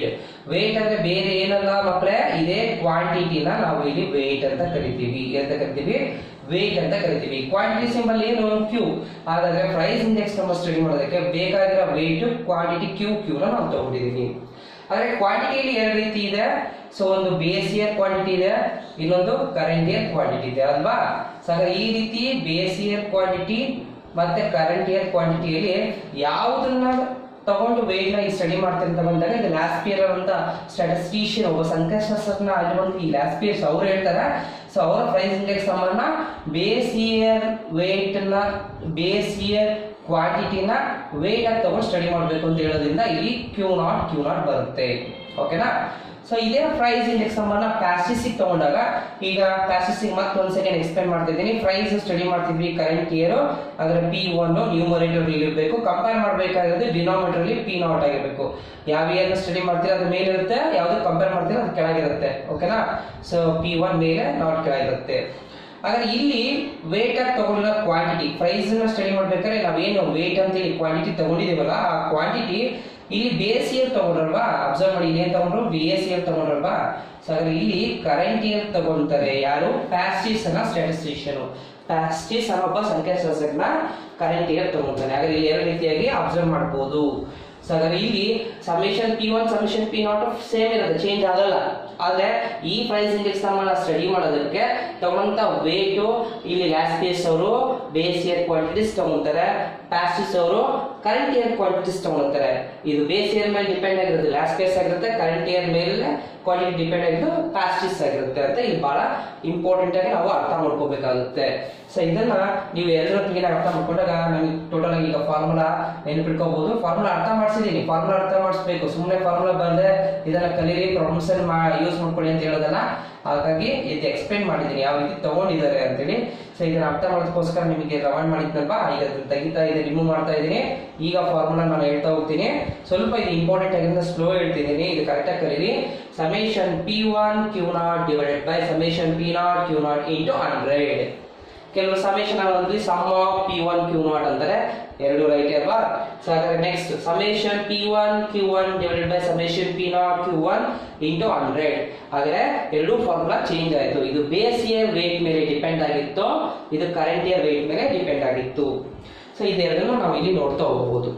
ವೇಟ್ ಅಂದ್ರೆ ಬೇರೆ ಏನಲ್ಲ ಮಕ್ಕಳೇ ಇದೇ ಕ್ವಾಂಟಿಟಿನ ನಾವು ಇಲ್ಲಿ ವೇಟ್ ಅಂತ ಕರಿತೀವಿ ಅಂತ ಕರಿತೀವಿ ವೇಟ್ ಅಂತ ಕರಿತೀವಿ ಕ್ವಾಂಟಿಟಿ ಸಿಂಬಲ್ ಏನು ಕ್ಯೂ ಹಾಗಾದ್ರೆ ಪ್ರೈಸ್ ಇಂಡೆಕ್ಸ್ ನಮ್ಮ ಸ್ಟಡಿ ಮಾಡೋದಕ್ಕೆ ಬೇಕಾಗಿರೋ ವೇಟ್ ಕ್ವಾಂಟಿಟಿ ಕ್ಯೂ ಕ್ಯೂನ ನಾವು ತಗೊಂಡಿದೀವಿ ಆದ್ರೆ ಕ್ವಾಂಟಿಟಿಯಲ್ಲಿ ಎರಡು ರೀತಿ ಇದೆ ಸೊ ಒಂದು ಬೇಸ್ ಇಯರ್ ಕ್ವಾಂಟಿಟಿ ಇದೆ ಇನ್ನೊಂದು ಕರೆಂಟ್ ಇಯರ್ ಕ್ವಾಂಟಿಟಿ ಇದೆ ಅಲ್ವಾ ಸೊ ಹಾಗಾದ್ರೆ ಈ ರೀತಿ ಬೇಸ್ ಇಯರ್ ಕ್ವಾಂಟಿಟಿ ಮತ್ತೆ ಕರೆಂಟ್ ಇಯರ್ ಕ್ವಾಂಟಿಟಿಯಲ್ಲಿ ಯಾವುದನ್ನ ತಗೊಂಡು ವೇಟ್ ನ ಸ್ಟಡಿ ಮಾಡ್ತಾರೆ ಅಂತ ಬಂದಾಗ ಇದು ಲ್ಯಾಸ್ಪಿಯರ್ ಅಂತ ಸ್ಟ್ಯಾಟಿಸ್ಟಿಷಿಯನ್ ಒಬ್ಬ ಸಂಖ್ಯಾಶಾಸ್ತ್ರಜ್ಞ ಆಗಿರುವಂತ ಈ ಲ್ಯಾಸ್ಪಿಯರ್ಸ್ ಅವ್ರು ಹೇಳ್ತಾರೆ ಸೊ ಅವರ ಪ್ರೈಸ್ ಇಂಡೆಕ್ಸ್ ಸಂಬಂಧ ಬೇಸ್ ಇಯರ್ ವೇಟ್ ನ ಬೇಸ್ ಇಯರ್ ಕ್ವಾಂಟಿಟಿನ ವೇಟ್ ಆಗಿ ತಗೊಂಡು ಸ್ಟಡಿ ಮಾಡಬೇಕು ಅಂತ ಹೇಳೋದ್ರಿಂದ ಇಲ್ಲಿ ಕ್ಯೂ ನಾಟ್ ಕ್ಯೂ ನಾಟ್ ಬರುತ್ತೆ ಓಕೆನಾ ಸೊ ಇದೇ ಪ್ರೈಸ್ ಇಂಡೆಕ್ಸ್ ಸಂಬಂಧ ಪ್ಯಾಸಿಸಿಗೆ ತಗೊಂಡಾಗ ಈಗ ಪ್ಯಾಸಿಸಿಗೆ ಮತ್ತೆ ಒಂದ್ ಸೆಕೆಂಡ್ ಎಕ್ಸ್ಪ್ಲೇನ್ ಮಾಡ್ತಿದ್ದೀನಿ ಪ್ರೈಸ್ ಸ್ಟಡಿ ಮಾಡ್ತಿದ್ವಿ ಕರೆಂಟ್ ಇಯರ್ ಅದರ ಪಿ ಒನ್ ನ್ಯೂಮರೇಟರ್ ಇರಬೇಕು ಕಂಪೇರ್ ಮಾಡಬೇಕಾಗಿರೋದು ಡಿನಾಮಿನೇಟರ್ ಅಲ್ಲಿ ಪಿ ನಾಟ್ ಆಗಿರಬೇಕು ಯಾವ ಇಯರ್ ಸ್ಟಡಿ ಮಾಡ್ತೀರಾ ಅದ್ರ ಮೇಲೆ ಇರುತ್ತೆ ಯಾವ್ದು ಕಂಪೇರ್ ಮಾಡ್ತೀರಾ ಅದು ಕೆಳಗಿರುತ್ತೆ ಓಕೆನಾ ಸೊ ಪಿ ಒನ್ ಮೇಲೆ ನಾಟ್ ಕೆಳಗಿರುತ್ತೆ ಹಾಗಾದ್ರೆ ಇಲ್ಲಿ ವೇಟ್ ಆಗಿ ತಗೊಂಡಿರೋ ಕ್ವಾಂಟಿಟಿ ಪ್ರೈಸ್ ನ ಸ್ಟಡಿ ಮಾಡ್ಬೇಕಾದ್ರೆ ನಾವೇನು ವೇಟ್ ಅಂತ ಹೇಳಿ ಕ್ವಾಂಟಿಟಿ ತಗೊಂಡಿದೀವಲ್ಲ ಆ ಕ್ವಾಂಟಿಟಿ ಇಲ್ಲಿ ಬೇಸ್ ಇಯರ್ ತಗೊಂಡ್ರಲ್ವಾ ಅಬ್ಸರ್ವ್ ಮಾಡಿ ಇಲ್ಲಿ ಏನ್ ತಗೊಂಡ್ರು ಬಿ ಎಸ್ ಇಯರ್ ತಗೊಂಡ್ರಲ್ವಾ ಸೊ ಹಾಗಾದ್ರೆ ಇಲ್ಲಿ ಕರೆಂಟ್ ಇಯರ್ ತಗೊಂತಾರೆ ಯಾರು ಪ್ಯಾಸ್ಟಿಸ್ ಅನ್ನ ಸ್ಟ್ಯಾಟಿಸ್ಟಿಷಿಯನ್ ಪ್ಯಾಸ್ಟಿಸ್ ಅನ್ನೋ ಒಬ್ಬ ಸಂಖ್ಯಾಶಾಸ್ತ್ರಜ್ಞ ಕರೆಂಟ್ ಇಯರ್ ತಗೊಂತಾನೆ ಹಾಗಾದ್ರೆ ಇಲ್ಲಿ ಎರಡು ರೀತಿಯಾಗಿ ಅಬ್ಸರ್ವ್ ಮಾಡ್ಬೋದು ಸೊ ಹಾಗಾದ್ರೆ ಇಲ್ಲಿ summation P one summation P naught same ಇರುತ್ತೆ ಚೇಂಜ್ ಆಗಲ್ಲ ಆದ್ರೆ ಈ ಪ್ರೈಸ್ ಇಂಡೆಕ್ಸ್ ಸಂಬಂಧ ಸ್ಟಡಿ ಮಾಡೋದಕ್ಕೆ ತಗೊಂತ ವೇಟು ಇಲ್ಲಿ ಲ್ಯಾಸ್ಪಿಯಸ್ ಅವರು ಬೇಸ್ ಇಯರ್ ಕ್ವಾಂಟಿಟೀಸ್ ತಗೊಂತಾರೆ ಪ್ಯಾಸ್ಟಿಸ್ ಅವರು ಕರೆಂಟ್ ಇಯರ್ ಕ್ವಾಂಟಿಟೀಸ್ ತಗೊಳ್ತಾರೆ ಇದು ಬೇಸ್ ಇಯರ್ ಮೇಲೆ ಡಿಪೆಂಡ್ ಆಗಿರುತ್ತೆ ಲ್ಯಾಸ್ಪಿಯಸ್ ಆಗಿರುತ್ತೆ ಕರೆಂಟ್ ಇಯರ್ ಮೇಲೆ ಕ್ವಾಂಟಿಟಿ ಡಿಪೆಂಡ್ ಆಗಿದ್ದು ಪ್ಯಾಸ್ಟಿಸ್ ಆಗಿರುತ್ತೆ ಅಂತ ಇಲ್ಲಿ ಬಹಳ ಇಂಪಾರ್ಟೆಂಟ್ ಆಗಿ ನಾವು ಅರ್ಥ ಮಾಡ್ಕೋಬೇಕಾಗುತ್ತೆ ಸೊ ಇದನ್ನ ನೀವು ಎಲ್ಲರ ಕ್ಲೀನ್ ಅರ್ಥ ಮಾಡ್ಕೊಂಡಾಗ ನಮಗೆ ಟೋಟಲ್ ಆಗಿ ಈಗ ಫಾರ್ಮುಲಾ ನೆನಪಿಟ್ಕೋಬಹುದು ಫಾರ್ಮುಲಾ ಅರ್ಥ ಮಾಡಿಸಿದೀನಿ ಫಾರ್ಮುಲಾ ಅರ್ಥ ಮಾಡಿಸ್ಬೇಕು ಸುಮ್ಮನೆ ಫಾರ್ಮುಲಾ ಬಂದ್ರೆ ಇದನ್ನ ಕಲೀರಿ ಪ್ರಾಬ್ಲಮ್ಸ್ ಯೂಸ್ ಮಾಡ್ಕೊಳ್ಳಿ ಅಂತ ಹೇಳೋದಲ್ಲ ಹಾಗಾಗಿ ಇದು ಎಕ್ಸ್ಪ್ಲೈನ್ ಮಾಡಿದ್ದೀನಿ ಯಾವ ರೀತಿ ತಗೊಂಡಿದ್ದಾರೆ ಅಂತೇಳಿ ಸೊ ಇದನ್ನ ಅರ್ಥ ಮಾಡೋದಕ್ಕೋಸ್ಕರ ನಿಮಗೆ ರವಾಂಡ್ ಮಾಡಿದ್ನಲ್ವಾ ಈಗ ಅದನ್ನ ತೆಗಿತಾ ಇದೆ ರಿಮೂವ್ ಮಾಡ್ತಾ ಇದ್ದೀನಿ ಈಗ ಫಾರ್ಮುಲಾ ನಾನು ಹೇಳ್ತಾ ಹೋಗ್ತೀನಿ ಸ್ವಲ್ಪ ಇದು ಇಂಪಾರ್ಟೆಂಟ್ ಆಗಿರೋದ್ರಿಂದ ಸ್ಲೋ ಹೇಳ್ತಿದ್ದೀನಿ ಇದು ಕರೆಕ್ಟಾಗಿ ಕಲೀರಿ summation P one Q not divided by summation P not Q not into hundred ಕೆಲವು ಸಮೇಷನ್ ಅಂದ್ರೆ sum of P one Q naught ಅಂತಾರೆ ಎರಡು ರೈಟ್ ಅಲ್ವಾ ಸೊ ಹಾಗಾದ್ರೆ next summation P one Q one divided by summation P not Q one into hundred ಹಾಗಾದ್ರೆ ಎರಡು formula change ಆಯ್ತು ಇದು ಬೇಸ್ ಇಯರ್ ವೇಟ್ ಮೇಲೆ ಡಿಪೆಂಡ್ ಆಗಿತ್ತು ಇದು ಕರೆಂಟ್ ಇಯರ್ ವೇಟ್ ಮೇಲೆ ಡಿಪೆಂಡ್ ಆಗಿತ್ತು ಸೊ ಇದೆರಡನ್ನು ನಾವು ಇಲ್ಲಿ ನೋಡ್ತಾ ಹೋಗ್ಬೋದು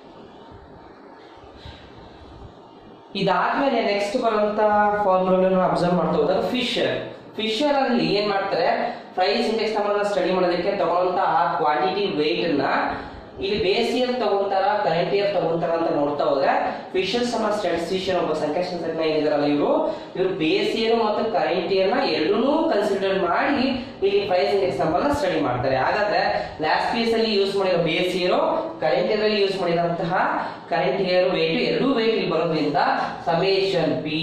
ಇದಾದ್ಮೇಲೆ ನೆಕ್ಸ್ಟ್ ಬರುವಂತ ಫಾರ್ಮುಲಾ ಅಬ್ಸರ್ವ್ ಮಾಡ್ತಾ ಹೋದಾಗ ಫಿಶರ್ ಫಿಶರ್ ಅಲ್ಲಿ ಏನ್ ಮಾಡ್ತಾರೆ ಪ್ರೈಸ್ ಇಂಡೆಕ್ಸ್ ಸಂಬಂಧ ಸ್ಟಡಿ ಮಾಡೋದಕ್ಕೆ ತಗೊಳ್ಳೋಂತ ಆ ಕ್ವಾಂಟಿಟಿ ವೇಟ್ ನ ಇಲ್ಲಿ ಬೇಸ್ ಇಯರ್ ತಗೊಂತಾರ ಕರೆಂಟ್ ಇಯರ್ ತಗೊಂತಾರ ಅಂತ ನೋಡ್ತಾ ಹೋದ್ರೆ ಫಿಶರ್ಸ್ ಅನ್ನೋ ಸ್ಟ್ಯಾಟಿಸ್ಟಿಷಿಯನ್ ಒಬ್ಬ ಸಂಖ್ಯಾಶಾಸ್ತ್ರಜ್ಞ ಏನಿದಾರಲ್ಲ ಇವರು ಇವರು ಬೇಸ್ ಇಯರ್ ಮತ್ತು ಕರೆಂಟ್ ಇಯರ್ ನ ಎರಡನ್ನೂ ಕನ್ಸಿಡರ್ ಮಾಡಿ ಇಲ್ಲಿ ಪ್ರೈಸ್ ಇಂಡೆಕ್ಸ್ ಸಂಬಂಧ ಸ್ಟಡಿ ಮಾಡ್ತಾರೆ ಹಾಗಾದ್ರೆ ಲಾಸ್ಟ್ ಪೀಸ್ ಅಲ್ಲಿ ಯೂಸ್ ಮಾಡಿರೋ ಬೇಸ್ ಇಯರ್ ಕರೆಂಟ್ ಇಯರ್ ಅಲ್ಲಿ ಯೂಸ್ ಮಾಡಿದಂತಹ ಕರೆಂಟ್ ಇಯರ್ ವೇಟ್ ಎರಡೂ ವೇಟ್ ಇಲ್ಲಿ ಬರೋದ್ರಿಂದ summation P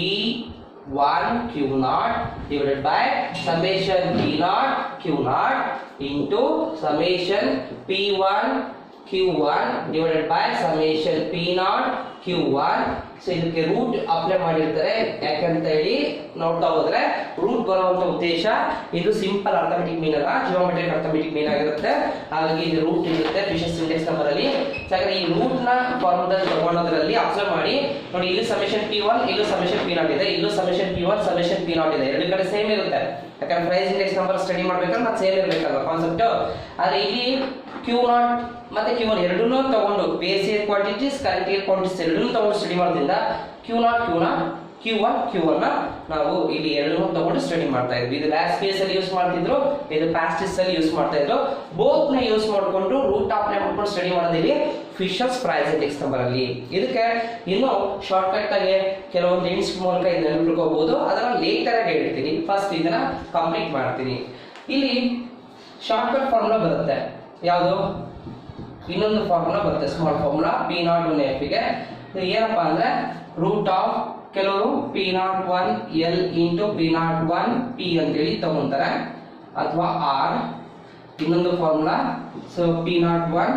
one Q not divided by summation P not Q not into summation P one Q one divided by summation P not Q one so ಇದಕ್ಕೆ root apply ಮಾಡಿರ್ತಾರೆ ಯಾಕಂತ ಹೇಳಿ ನೋಡ್ತಾ ಹೋದ್ರೆ root ಬರುವಂತ ಉದ್ದೇಶ ಇದು ಸಿಂಪಲ್ ಅರ್ಥಮೆಟಿಕ್ ಮೀನ್ ಅಲ್ಲ ಜಿಯೋಮೆಟ್ರಿಕ್ ಅರ್ಥಮೆಟಿಕ್ ಮೀನ್ ಆಗಿರುತ್ತೆ ಹಾಗಾಗಿ ಇದು ರೂಟ್ ಇರುತ್ತೆ ಫಿಶಸ್ ಇಂಡೆಕ್ಸ್ ನಂಬರ್ ಅಲ್ಲಿ ಸೊ ಹಾಗಾದ್ರೆ ಈ ರೂಟ್ ನ ಫಾರ್ಮದಲ್ಲಿ ತಗೊಳ್ಳೋದ್ರಲ್ಲಿ ಅಬ್ಸರ್ವ್ ಮಾಡಿ ನೋಡಿ ಇಲ್ಲಿ ಸಮೇಷನ್ ಪಿ ಒನ್ ಇಲ್ಲೂ ಸಮೇಷನ್ ಪಿ ನಾಟ್ ಇದೆ ಇಲ್ಲೂ summation P one summation P not ಇದೆ ಎರಡು ಕಡೆ ಸೇಮ್ ಇರುತ್ತೆ ಯಾಕಂದ್ರೆ ಪ್ರೈಸ್ ಇಂಡೆಕ್ಸ್ ನಂಬರ್ ಸ್ಟಡಿ ಮಾಡ್ಬೇಕಾದ್ರೆ ಮತ್ತೆ ಸೇಮ್ ಇರ್ಬೇಕಲ್ವಾ ಕಾನ್ಸೆಪ್ಟ್ ಆದ್ರೆ ಇಲ್ಲಿ ಕ್ಯೂ ನಾಟ್ ಮತ್ತೆ ಕ್ಯೂ ಒನ್ ಎರಡನ್ನೂ ತಗೊಂಡು base year quantities current year quantities ಎರಡನ್ನೂ ತಗೊಂಡು ಸ್ಟಡಿ ಮಾಡೋದ್ರಿಂದ Q not Q not Q one Q one ನಾವು ಇಲ್ಲಿ ಎರಡನ್ನೂ ತಗೊಂಡು ಸ್ಟಡಿ ಮಾಡ್ತಾ ಇದ್ವಿ ಇದು ಲ್ಯಾಸ್ ಸ್ಪೇಸ್ ಅಲ್ಲಿ ಯೂಸ್ ಮಾಡ್ತಿದ್ರು ಇದು ಪ್ಯಾಸ್ಟಿಸ್ ಅಲ್ಲಿ ಯೂಸ್ ಮಾಡ್ತಾ ಇದ್ರು ಬೋತ್ ನ ಯೂಸ್ ಮಾಡ್ಕೊಂಡು ರೂಟ್ ಅಪ್ಲೈ ಮಾಡ್ಕೊಂಡು ಸ್ಟಡಿ ಮಾಡೋದಿಲ್ಲಿ ಫಿಶರ್ಸ್ ಪ್ರೈಸ್ ಇಂಡೆಕ್ಸ್ ನಂಬರ್ ಅಲ್ಲಿ ಇದಕ್ಕೆ ಇನ್ನು ಶಾರ್ಟ್ ಕಟ್ ಆಗಿ ಕೆಲವೊಂದು ಹಿಂಟ್ಸ್ ಮೂಲಕ ಇದನ್ನ ನೆನಪಿಟ್ಕೋಬಹುದು ಅದನ್ನ ಲೇಟರ್ ಆಗಿ ಹೇಳ್ತೀನಿ ಫಸ್ಟ್ ಇದನ್ನ ಕಂಪ್ಲೀಟ್ ಮಾಡ್ತೀನಿ ಇಲ್ಲಿ ಶಾರ್ಟ್ ಕಟ್ ಫಾರ್ಮುಲಾ ಬರುತ್ತೆ ಯಾವುದು ಇನ್ನೊಂದು ಫಾರ್ಮುಲಾ ಬರುತ್ತೆ small formula P not one F ಗೆ ಇದು ಏನಪ್ಪಾ ಅಂದ್ರೆ ರೂಟ್ ಆಫ್ ಕೆಲವರು P not one L into P not one P ಅಂತೇಳಿ ತಗೊಂತಾರೆ ಅಥವಾ ಆರ್ ಇನ್ನೊಂದು formula so P not one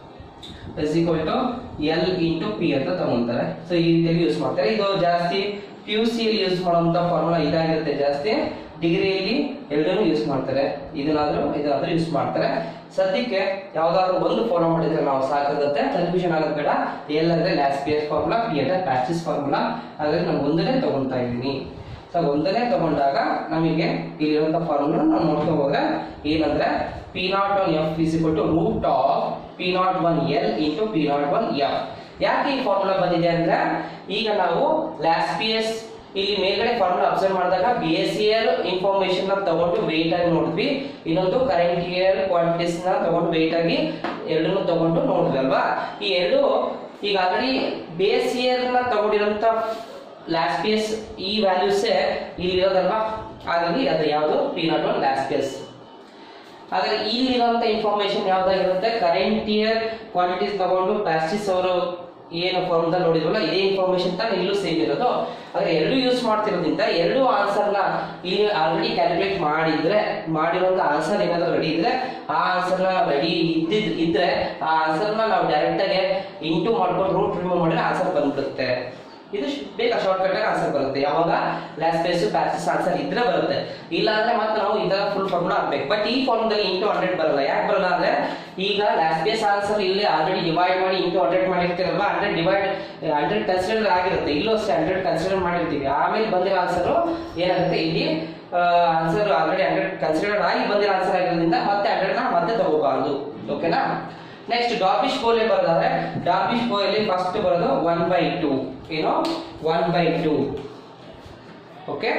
is equal to L into P ಅಂತ ತಗೊಂತಾರೆ ಸೊ ಈ ರೀತಿಯಾಗಿ ಯೂಸ್ ಮಾಡ್ತಾರೆ ಇದು ಜಾಸ್ತಿ ಪಿ ಯು ಸಿಯಲ್ಲಿ ಯೂಸ್ ಮಾಡುವಂತ ಫಾರ್ಮುಲಾ ಇದಾಗಿರುತ್ತೆ ಜಾಸ್ತಿ ಡಿಗ್ರಿಯಲ್ಲಿ ಎರಡನ್ನೂ ಯೂಸ್ ಮಾಡ್ತಾರೆ ಇದನ್ನಾದ್ರೂ ಇದನ್ನಾದ್ರೂ ಯೂಸ್ ಮಾಡ್ತಾರೆ ಸದ್ಯಕ್ಕೆ ಯಾವ್ದಾದ್ರು ಒಂದು ಫಾಲೋ ಮಾಡಿದ್ರೆ ನಾವು ಸಾಕಾಗುತ್ತೆ ಕನ್ಫ್ಯೂಷನ್ ಆಗೋದು ಬೇಡ ಎಲ್ ಅಂದ್ರೆ Laspeyres formula P ಅಂದ್ರೆ ಪ್ಯಾಚಿಸ್ ಫಾರ್ಮುಲಾ ಹಾಗಾಗಿ ನಾನು ಒಂದನೇ ತಗೊಂತಾ ಇದ್ದೀನಿ ಸೊ ಒಂದನೇ ತಗೊಂಡಾಗ ನಮಗೆ ಇಲ್ಲಿರುವಂತ ಫಾರ್ಮುಲಾ ನಾವು ನೋಡ್ತಾ ಹೋದ್ರೆ ಏನಂದ್ರೆ P not one F is to root of P not one L into P not one F ಯಾಕೆ ಈ ಫಾರ್ಮುಲಾ ಬಂದಿದೆ ಅಂದ್ರೆ ಈಗ ನಾವು ಲ್ಯಾಸ್ ಪಿ ಎಸ್ ಇಲ್ಲಿ ಮೇಲ್ಗಡೆ ಫಾರ್ಮುಲಾ ಅಬ್ಸರ್ವ್ ಮಾಡಿದಾಗ ಬಿ ಎಸ್ ಇಯರ್ ಇನ್ಫಾರ್ಮೇಶನ್ ನ ತಗೊಂಡು ವೆಯ್ಟ್ ಆಗಿ ನೋಡಿದ್ವಿ ಇನ್ನೊಂದು ಕರೆಂಟ್ ಇಯರ್ ಕ್ವಾಂಟಿಟೀಸ್ ನ ತಗೊಂಡು ವೆಯ್ಟ್ ಆಗಿ ಎರಡನ್ನೂ ತಗೊಂಡು ನೋಡಿದ್ವಿ ಅಲ್ವಾ ಈ ಎರಡು ಈಗ ಆಲ್ರೆಡಿ ಬೇಸ್ ಇಯರ್ ನ ತಗೊಂಡಿರೋಂತ ಲ್ಯಾಸ್ ಪಿ ಎಸ್ ಈ ವ್ಯಾಲ್ಯೂಸ್ ಇಲ್ಲಿ ಇರೋದಲ್ವಾ ಹಾಗಾಗಿ ಅದು ಯಾವುದು P not one Laspeyres ಆದ್ರೆ ಇಲ್ಲಿರುವಂತ ಇನ್ಫಾರ್ಮೇಶನ್ ಯಾವ್ದಾಗಿರುತ್ತೆ ಕರೆಂಟ್ ಇಯರ್ ಕ್ವಾಂಟಿಟೀಸ್ ತಗೊಂಡು ಪ್ಲಾಸ್ಟಿಕ್ಸ್ ಅವರು ಏನು ಫಾರ್ಮ್ದ ನೋಡಿದ್ವಲ್ಲ ಇದೇ ಇನ್ಫಾರ್ಮೇಶನ್ ತಾನೇ ಇಲ್ಲೂ ಸೇಮ್ ಇರೋದು ಆದ್ರೆ ಎರಡು ಯೂಸ್ ಮಾಡ್ತಿರೋದ್ರಿಂದ ಎರಡು ಆನ್ಸರ್ನ ಇಲ್ಲಿ ಆಲ್ರೆಡಿ ಕ್ಯಾಲ್ಕುಲೇಟ್ ಮಾಡಿದ್ರೆ ಮಾಡಿರುವಂತ ಆನ್ಸರ್ ಏನಾದ್ರು ರೆಡಿ ಇದ್ರೆ ಆ ಆನ್ಸರ್ನ ರೆಡಿ ಇದ್ದಿದ್ ಇದ್ರೆ ಆ ಆನ್ಸರ್ನ ನಾವು ಡೈರೆಕ್ಟ್ ಆಗಿ ಇಂಟು ಮಾಡ್ಕೊಂಡು ರೂಟ್ ರಿಮೂವ್ ಮಾಡಿದ್ರೆ ಆನ್ಸರ್ ಬಂದ್ಬಿಡುತ್ತೆ ಇದು ಶ್- ಬೇಗ ಶಾರ್ಟ್ ಕಟ್ ಆನ್ಸರ್ ಬರುತ್ತೆ ಯಾವಾಗ ಲ್ಯಾಸ್ ಸ್ಪೇಸ್ ಪ್ಯಾಸಿಸ್ ಆನ್ಸರ್ ಇದ್ರೆ ಬರುತ್ತೆ ಇಲ್ಲ ಅಂದ್ರೆ ಮತ್ತೆ ನಾವು ಇದರ ಫುಲ್ ಫಾರ್ಮುಲಾ ಹಾಕ್ಬೇಕು ಬಟ್ ಈ ಫಾರ್ಮ್ದಲ್ಲಿ ಇಂಟು ಹಂಡ್ರೆಡ್ ಬರಲ್ಲ ಯಾಕೆ ಬರಲ್ಲ ಅಂದ್ರೆ ಈಗ ಲ್ಯಾಸ್ ಸ್ಪೇಸ್ ಆನ್ಸರ್ ಇಲ್ಲಿ ಆಲ್ರೆಡಿ ಡಿವೈಡ್ ಮಾಡಿ ಇಂಟು ಹಂಡ್ರೆಡ್ ಮಾಡಿರ್ತೀರಲ್ವಾ ಹಂಡ್ರೆಡ್ ಡಿವೈಡ್ ಹಂಡ್ರೆಡ್ ಕನ್ಸಿಡರ್ ಆಗಿರುತ್ತೆ ಇಲ್ಲೂ ಅಷ್ಟೇ ಹಂಡ್ರೆಡ್ ಕನ್ಸಿಡರ್ ಮಾಡಿರ್ತೀವಿ ಆಮೇಲೆ ಬಂದಿರೋ ಆನ್ಸರ್ ಏನಾಗುತ್ತೆ ಇಲ್ಲಿ ಆನ್ಸರ್ ಆಲ್ರೆಡಿ ಹಂಡ್ರೆಡ್ ಕನ್ಸಿಡರ್ ಆಗಿ ಬಂದಿರೋ ಆನ್ಸರ್ ಆಗಿರೋದ್ರಿಂದ ಮತ್ತೆ ಹಂಡ್ರೆಡ್ ನ ಮತ್ತೆ ತಗೋಬಾರ್ದು ಓಕೆನಾ ನೆಕ್ಸ್ಟ್ ಡಾರ್ಬಿಶ್ ಬೋಲೆ ಬರೋದಾದ್ರೆ ಡಾರ್ಬಿಶ್ ಬೋಯಲ್ಲಿ ಫಸ್ಟ್ ಬರೋದು ಒನ್ ಬೈ ಟೂ ಏನು one by two okay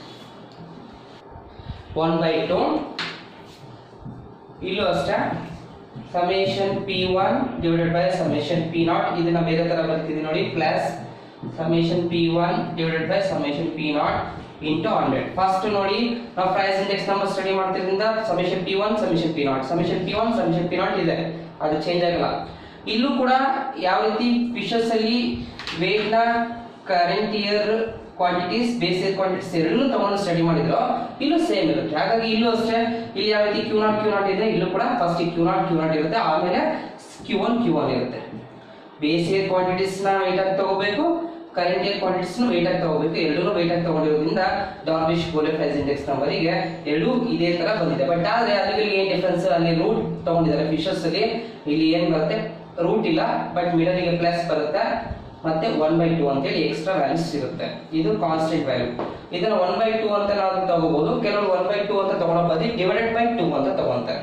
one by two ಇಲ್ಲೂ ಅಷ್ಟೇ summation P one divided by summation P not ಇದನ್ನ ಬೇರೆ ತರ ಬರ್ತಿದೆ ನೋಡಿ plus summation P one divided by summation P not into hundred first ನೋಡಿ ನಾವು ಪ್ರೈಸ್ ಇಂಡೆಕ್ಸ್ ನಂಬರ್ ಸ್ಟಡಿ ಮಾಡ್ತಿದ್ರಿಂದ summation P one summation P not summation P one summation P not ಇದೆ ಅದು ಚೇಂಜ್ ಆಗಿಲ್ಲ ಇಲ್ಲೂ ಕೂಡ ಯಾವ ರೀತಿ ಫಿಶಸ್ ಅಲ್ಲಿ ವೇಟ್ ನ current year quantities base year quantities ಎರಡನ್ನೂ ತಗೊಂಡು ಸ್ಟಡಿ ಮಾಡಿದ್ರು ಇಲ್ಲೂ ಸೇಮ್ ಇರುತ್ತೆ ಹಾಗಾಗಿ ಇಲ್ಲೂ ಅಷ್ಟೇ ಇಲ್ಲಿ ಯಾವ ರೀತಿ ಕ್ಯೂ ನಾಟ್ ಕ್ಯೂ ನಾಟ್ ಇದೆ ಇಲ್ಲೂ ಕೂಡ first Q not Q not ಇರುತ್ತೆ ಆಮೇಲೆ ಕ್ಯೂ ಒನ್ ಕ್ಯೂ ಒನ್ ಇರುತ್ತೆ ಬೇಸ್ ಇಯರ್ ಕ್ವಾಂಟಿಟೀಸ್ ನ ವೆಯ್ಟ್ ಆಗಿ ತಗೋಬೇಕು ಕರೆಂಟ್ ಇಯರ್ ಕ್ವಾಂಟಿಟೀಸ್ ವೆಯ್ಟ್ ಆಗಿ ತಗೋಬೇಕು ಎರಡೂ ವೆಯ್ಟ್ ಆಗಿ ತಗೊಂಡಿರೋದ್ರಿಂದ ಡಾರ್ವಿಶ್ ಬೋಲೆ ಪ್ರೈಸ್ ಇಂಡೆಕ್ಸ್ ನಂಬರಿಗೆ ಎರಡೂ ಇದೇ ತರ ಬಂದಿದೆ ಬಟ್ ಆದ್ರೆ ಅಲ್ಲಿ ಏನ್ ಡಿಫ್ರೆನ್ಸ್ ಅಲ್ಲಿ ರೂಟ್ ತಗೊಂಡಿದ್ದಾರೆ ಫಿಶಸ್ ಅಲ್ಲಿ ಇಲ್ಲಿ ಏನ್ ಬರುತ್ತೆ ರೂಟ್ ಇಲ್ಲ ಬಟ್ ಮಿಡಲ್ ಗೆ ಪ್ಲಸ್ ಬರುತ್ತೆ ಮತ್ತೆ ಒನ್ ಬೈ ಟೂ ಅಂತೇಳಿ ಎಕ್ಸ್ಟ್ರಾ ವ್ಯಾಲ್ಯೂಸ್ ಇರುತ್ತೆ ಇದು ಕಾನ್ಸ್ಟೆಂಟ್ ವ್ಯಾಲ್ಯೂ ಇದನ್ನ ಒನ್ ಬೈ ಟೂ ಅಂತ ನಾವು ತಗೋಬಹುದು ಕೆಲವರು ಒನ್ ಬೈ ಟೂ ಅಂತ ತಗೊಳ್ಳೋ ಬದಲಿ ಡಿವೈಡೆಡ್ ಬೈ ಟೂ ಅಂತ ತಗೊಂತಾರೆ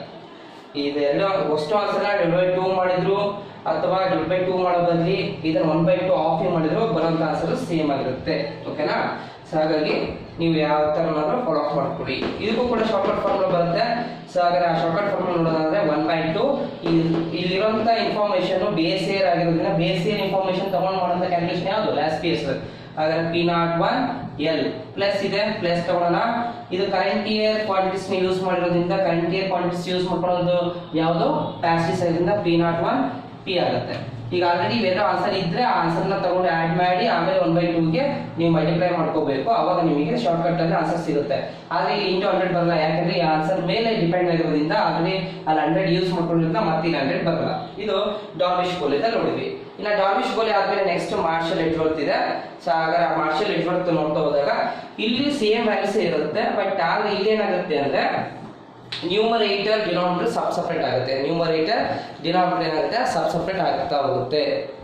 ಇದೆರಡು ಅಷ್ಟು ಆನ್ಸರ್ನ ಡಿವೈಡ್ ಬೈ ಟೂ ಮಾಡಿದ್ರು ಅಥವಾ ಡಿವೈಡ್ ಬೈ ಟೂ ಮಾಡೋ ಬದಲಿ ಇದನ್ನ ಒನ್ ಬೈ ಟೂ ಆಫ್ ಮಾಡಿದ್ರು ಬರೋಂಥ ಆನ್ಸರ್ ಸೇಮ್ ಆಗಿರುತ್ತೆ ಓಕೆನಾ ಸೊ ಹಾಗಾಗಿ ನೀವು ಯಾವ ತರನಾದ್ರೂ ಫಾಲೋ ಅಪ್ ಮಾಡ್ಕೊಳ್ಳಿ ಇದಕ್ಕೂ ಕೂಡ ಶಾರ್ಟ್ಕಟ್ ಫಾರ್ಮುಲಾ ಬರುತ್ತೆ ಸೊ ಹಾಗಾದ್ರೆ ಆ ಶಾರ್ಟ್ಕಟ್ ಫಾರ್ಮುಲಾ ನೋಡೋದಾದ್ರೆ ಒನ್ ಬೈ ಟು ಇಲ್ಲಿರುವಂತ ಇನ್ಫಾರ್ಮೇಶನ್ ಬೇಸ್ ಇಯರ್ ಆಗಿರೋದ್ರಿಂದ ಬೇಸ್ ಇಯರ್ ಇನ್ಫಾರ್ಮೇಶನ್ ತಗೊಂಡು ಮಾಡೋಂಥ ಕ್ಯಾಲ್ಕುಲೇಷನ್ ಯಾವುದು ಲಾಸ್ಟ್ ಪಿ ಎಸ್ ಹಾಗಾದ್ರೆ P not one L plus ಇದೆ ಪ್ಲಸ್ ತಗೊಳ್ಳೋಣ ಇದು ಕರೆಂಟ್ ಇಯರ್ ಕ್ವಾಂಟಿಟೀಸ್ ಯೂಸ್ ಮಾಡಿರೋದ್ರಿಂದ ಕರೆಂಟ್ ಇಯರ್ ಕ್ವಾಂಟಿಟೀಸ್ ಯೂಸ್ ಮಾಡ್ಕೊಳ್ಳೋದು ಯಾವುದು ಪ್ಯಾಸ್ಟಿಸ್ ಆಗಿರೋದ್ರಿಂದ ಪಿ ನಾಟ್ ಒನ್ ಪಿ ಆಗುತ್ತೆ ಈಗ ಆಲ್ರೆಡಿ ಬೇರೆ ಆನ್ಸರ್ ಇದ್ರೆ ಆ ಆನ್ಸರ್ ನ ತಗೊಂಡು ಆಡ್ ಮಾಡಿ ಆಮೇಲೆ ಒನ್ ಬೈ ಟೂಗೆ ನೀವು ಮಲ್ಟಿಪ್ಲೈ ಮಾಡ್ಕೋಬೇಕು ಅವಾಗ ನಿಮಗೆ ಶಾರ್ಟ್ ಕಟ್ ಅಲ್ಲಿ ಆನ್ಸರ್ ಸಿಗುತ್ತೆ ಆದ್ರೆ ಇಲ್ಲಿ ಇಂಟು ಹಂಡ್ರೆಡ್ ಬರಲ್ಲ ಯಾಕಂದ್ರೆ ಈ ಆನ್ಸರ್ ಮೇಲೆ ಡಿಪೆಂಡ್ ಆಗಿರೋದ್ರಿಂದ ಆಲ್ರೆಡಿ ಅಲ್ಲಿ ಹಂಡ್ರೆಡ್ ಯೂಸ್ ಮಾಡ್ಕೊಂಡಿರೋದ್ರಿಂದ ಮತ್ತೆ ಇಲ್ಲಿ ಹಂಡ್ರೆಡ್ ಬರಲ್ಲ ಇದು ಡಾರ್ವಿಶ್ ಗೋಲಿಂದ ನೋಡಿದ್ವಿ ಇನ್ನ ಡಾರ್ವಿಶ್ ಗೋಲಿ ಆದ್ಮೇಲೆ ನೆಕ್ಸ್ಟ್ ಮಾರ್ಷಲ್ ಎಡ್ವರ್ತ್ ಇದೆ ಸೊ ಹಾಗಾದ್ರೆ ಮಾರ್ಷಲ್ ಎಡ್ವರ್ತ್ ನೋಡ್ತಾ ಹೋದಾಗ ಇಲ್ಲಿ ಸೇಮ್ ವ್ಯಾಲ್ಯೂಸ್ ಇರುತ್ತೆ ಬಟ್ ಆದ್ರೆ ಇಲ್ಲಿ ಏನಾಗುತ್ತೆ ಅಂದ್ರೆ ನ್ಯೂಮರೇಟರ್ ಡಿನಾಮಿನೇಟರ್ ಸಬ್ ಸಪ್ರೇಟ್ ಆಗುತ್ತೆ ನ್ಯೂಮರೇಟರ್ ಡಿನಾಮಿನೇಟರ್ ಏನಾಗುತ್ತೆ ಸಬ್ ಸಪ್ರೇಟ್ ಆಗ್ತಾ ಹೋಗುತ್ತೆ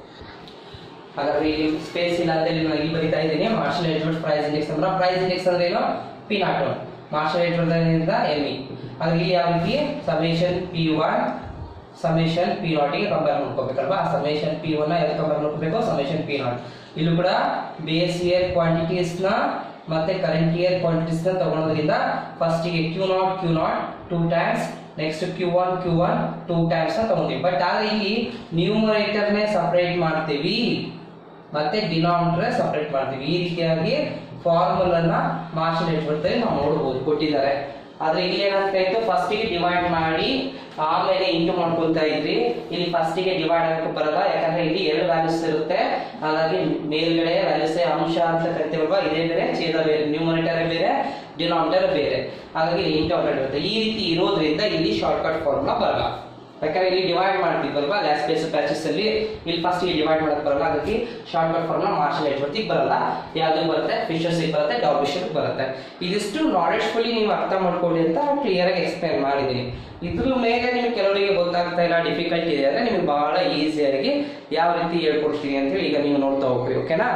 ಹಾಗಾದ್ರೆ ಇಲ್ಲಿ ಸ್ಪೇಸ್ ಇಲ್ಲ ಅಂತ ಹೇಳಿ ನಾನು ಇಲ್ಲಿ ಬರಿತಾ ಇದ್ದೀನಿ ಮಾರ್ಷಲ್ ಎಡ್ವರ್ಡ್ ಪ್ರೈಸ್ ಇಂಡೆಕ್ಸ್ ಅಂದ್ರೆ ಪ್ರೈಸ್ ಇಂಡೆಕ್ಸ್ ಅಂದ್ರೆ ಏನು P not one Marshall Edgeworth ಇಂದ ಎಲ್ ಇ ಆದ್ರೆ ಇಲ್ಲಿ ಯಾವ ರೀತಿ summation P one summation P not ಗೆ ಕಂಪೇರ್ ಮಾಡ್ಕೋಬೇಕಲ್ವಾ ಸಮೇಷನ್ ಪಿ ಒನ್ ಎಲ್ಲಿ ಕಂಪೇರ್ ಮಾಡ್ಕೋಬೇಕು ಸಮೇಷನ್ ಪಿ ನಾಟ್ ಇಲ್ಲೂ ಕೂಡ ಬೇಸ್ ಇಯರ್ ಕ್ವಾಂಟಿಟೀಸ್ ನ ಮತ್ತೆ ಕರೆಂಟ್ ಇಯರ್ ಕ್ವಾಂಟಿಟೀಸ್ ನ ತಗೊಳೋದ್ರಿಂದ ಫಸ್ಟ್ ಗೆ Q not Q not two times next Q one Q one two times ನ ತಗೊಂಡಿವಿ ಬಟ್ ಆದ್ರೆ ಇಲ್ಲಿ ನ್ಯೂಮರೇಟರ್ ನೇ ಸಪರೇಟ್ ಮಾಡ್ತೀವಿ ಮತ್ತೆ ಡಿನಾಮಿನೇಟರ್ ಸಪರೇಟ್ ಮಾಡ್ತೀವಿ ಈ ರೀತಿಯಾಗಿ ಫಾರ್ಮುಲನ್ನ ಮಾರ್ಷಲ್ ಎಡ್ವರ್ಡ್ ನಾವು ನೋಡಬಹುದು ಕೊಟ್ಟಿದ್ದಾರೆ ಆದ್ರೆ ಇಲ್ಲಿ ಏನಾಗ್ತಾ ಇತ್ತು ಫಸ್ಟ್ ಗೆ ಡಿವೈಡ್ ಮಾಡಿ ಆಮೇಲೆ ಇಂಟು ಮಾಡ್ಕೊಳ್ತಾ ಇದ್ವಿ ಇಲ್ಲಿ ಫಸ್ಟ್ ಗೆ ಡಿವೈಡ್ ಆಗಕ್ಕೆ ಬರಲ್ಲ ಯಾಕಂದ್ರೆ ಇಲ್ಲಿ ಎರಡು ವ್ಯಾಲ್ಯೂಸ್ ಇರುತ್ತೆ ಹಾಗಾಗಿ ಮೇಲ್ಗಡೆ ವ್ಯಾಲ್ಯೂಸ್ ಅಂಶ ಅಂತ ಕರಿತೀವಲ್ವಾ ಇದೇ ಬೇರೆ ಛೇದ ಬೇರೆ ನ್ಯೂಮರೇಟರ್ ಬೇರೆ ಡಿನಾಮಿನೇಟರ್ ಬೇರೆ ಹಾಗಾಗಿ ಇಲ್ಲಿ ಇಂಟು ಹಂಡ್ರೆಡ್ ಇರುತ್ತೆ ಈ ರೀತಿ ಇರೋದ್ರಿಂದ ಇಲ್ಲಿ ಶಾರ್ಟ್ ಕಟ್ ಫಾರ್ಮುಲಾ ಬರಲ್ಲ ಯಾಕಂದ್ರೆ ಇಲ್ಲಿ ಡಿವೈಡ್ ಮಾಡ್ತಿದ್ವಲ್ವಾ ಲ್ಯಾಸ್ ಸ್ಪೇಸ್ ಪ್ಯಾಚಸ್ ಅಲ್ಲಿ ಇಲ್ಲಿ ಫಸ್ಟ್ ಇಲ್ಲಿ ಡಿವೈಡ್ ಮಾಡಕ್ ಬರಲ್ಲ ಹಾಗಾಗಿ ಶಾರ್ಟ್ ಕಟ್ ಫಾರ್ಮ್ ಮಾರ್ಷಲ್ ನೆಟ್ವರ್ಕ್ ಬರಲ್ಲ ಯಾವ್ದು ಬರುತ್ತೆ ಫಿಶರ್ಸ್ ಬರುತ್ತೆ ಡಾಬಿಷನ್ ಬರುತ್ತೆ ಇದಿಷ್ಟು ನಾಲೆಡ್ಜ್ಫುಲಿ ನೀವು ಅರ್ಥ ಮಾಡ್ಕೊಳ್ಳಿ ಅಂತ ಕ್ಲಿಯರ್ ಆಗಿ ಎಕ್ಸ್ಪ್ಲೈನ್ ಮಾಡಿದೀನಿ ಇದ್ರ ಮೇಲೆ ನಿಮ್ಗೆ ಕೆಲವರಿಗೆ ಗೊತ್ತಾಗ್ತಾ ಇಲ್ಲ ಡಿಫಿಕಲ್ಟ್ ಇದೆ ಅಂದ್ರೆ ನಿಮ್ಗೆ ಬಹಳ ಈಸಿಯಾಗಿ ಯಾವ ರೀತಿ ಹೇಳ್ಕೊಡ್ತೀನಿ ಅಂತ ಹೇಳಿ ಈಗ ನೀವು ನೋಡ್ತಾ ಹೋಗ್ರಿ ಓಕೆನಾ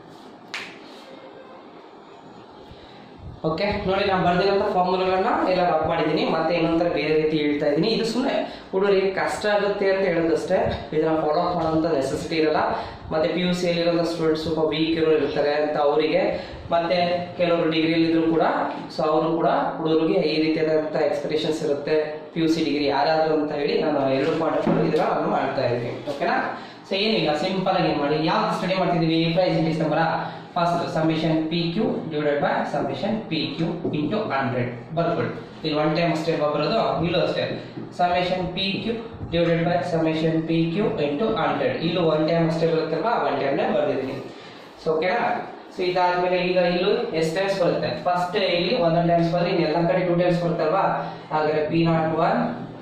ಓಕೆ ನೋಡಿ ನಾನು ಬರ್ದಿರೋಂಥ ಫಾರ್ಮುಲಾಗಳನ್ನ ಎಲ್ಲ ರಬ್ ಮಾಡಿದ್ದೀನಿ ಮತ್ತೆ ಇನ್ನೊಂಥರ ಬೇರೆ ರೀತಿ ಹೇಳ್ತಾ ಇದ್ದೀನಿ ಇದು ಸುಮ್ಮನೆ ಹುಡುಗರಿಗೆ ಕಷ್ಟ ಆಗುತ್ತೆ ಅಂತ ಹೇಳೋದಷ್ಟೇ ಇದನ್ನ ಫಾಲೋ ಅಪ್ ಮಾಡೋಂಥ ನೆಸೆಸಿಟಿ ಇರಲ್ಲ ಮತ್ತೆ ಪಿ ಯು ಸಿ ಅಲ್ಲಿರೋ ಸ್ಟೂಡೆಂಟ್ಸ್ ಸ್ವಲ್ಪ ವೀಕ್ ಇರೋರು ಇರ್ತಾರೆ ಅಂತ ಅವರಿಗೆ ಮತ್ತೆ ಕೆಲವರು ಡಿಗ್ರಿಯಲ್ಲಿ ಇದ್ರು ಕೂಡ ಸೊ ಅವರು ಕೂಡ ಹುಡುಗರಿಗೆ ಈ ರೀತಿಯಾದಂಥ ಎಕ್ಸ್ಪೆಕ್ಟೇಷನ್ಸ್ ಇರುತ್ತೆ ಪಿ ಯು ಸಿ ಡಿಗ್ರಿ ಯಾರಾದರೂ ಅಂತ ಹೇಳಿ ನಾನು ಎರಡು ಪಾಯಿಂಟ್ ಇದನ್ನ ನಾನು ಮಾಡ್ತಾ ಇದ್ದೀನಿ ಓಕೆನಾ ಸೊ ಏನಿಲ್ಲ ಸಿಂಪಲ್ ಆಗಿ ಏನು ಮಾಡಿ ಯಾವ್ದು ಸ್ಟಡಿ ಮಾಡ್ತಿದ್ದೀವಿ price index number first summation P Q divided by summation P Q into hundred ಬರ್ಕೊಳ್ಳಿ ಇಲ್ಲಿ ಒನ್ ಟೈಮ್ ಅಷ್ಟೇ ಬರೋದು ಇಲ್ಲೂ ಅಷ್ಟೇ summation P Q divided by summation P Q into hundred ಇಲ್ಲೂ ಒನ್ ಟೈಮ್ ಅಷ್ಟೇ ಬರುತ್ತಲ್ವಾ ಒನ್ ಟೈಮ್ನೇ ಬರ್ದಿದ್ದೀನಿ ಸೊ ಓಕೆನಾ ಸೊ ಇದಾದ್ಮೇಲೆ ಈಗ ಇಲ್ಲೂ ಎಷ್ಟು ಟೈಮ್ಸ್ ಬರುತ್ತೆ ಫಸ್ಟ್ ಇಲ್ಲಿ ಒಂದೊಂದು ಟೈಮ್ಸ್ ಬರುತ್ತೆ ಇನ್ನು ಎಲ್ಲ ಕಡೆ ಟೂ ಟೈಮ್ಸ್ ಬರುತ್ತಲ್ವಾ ಹಾಗಾದ್ರೆ P not one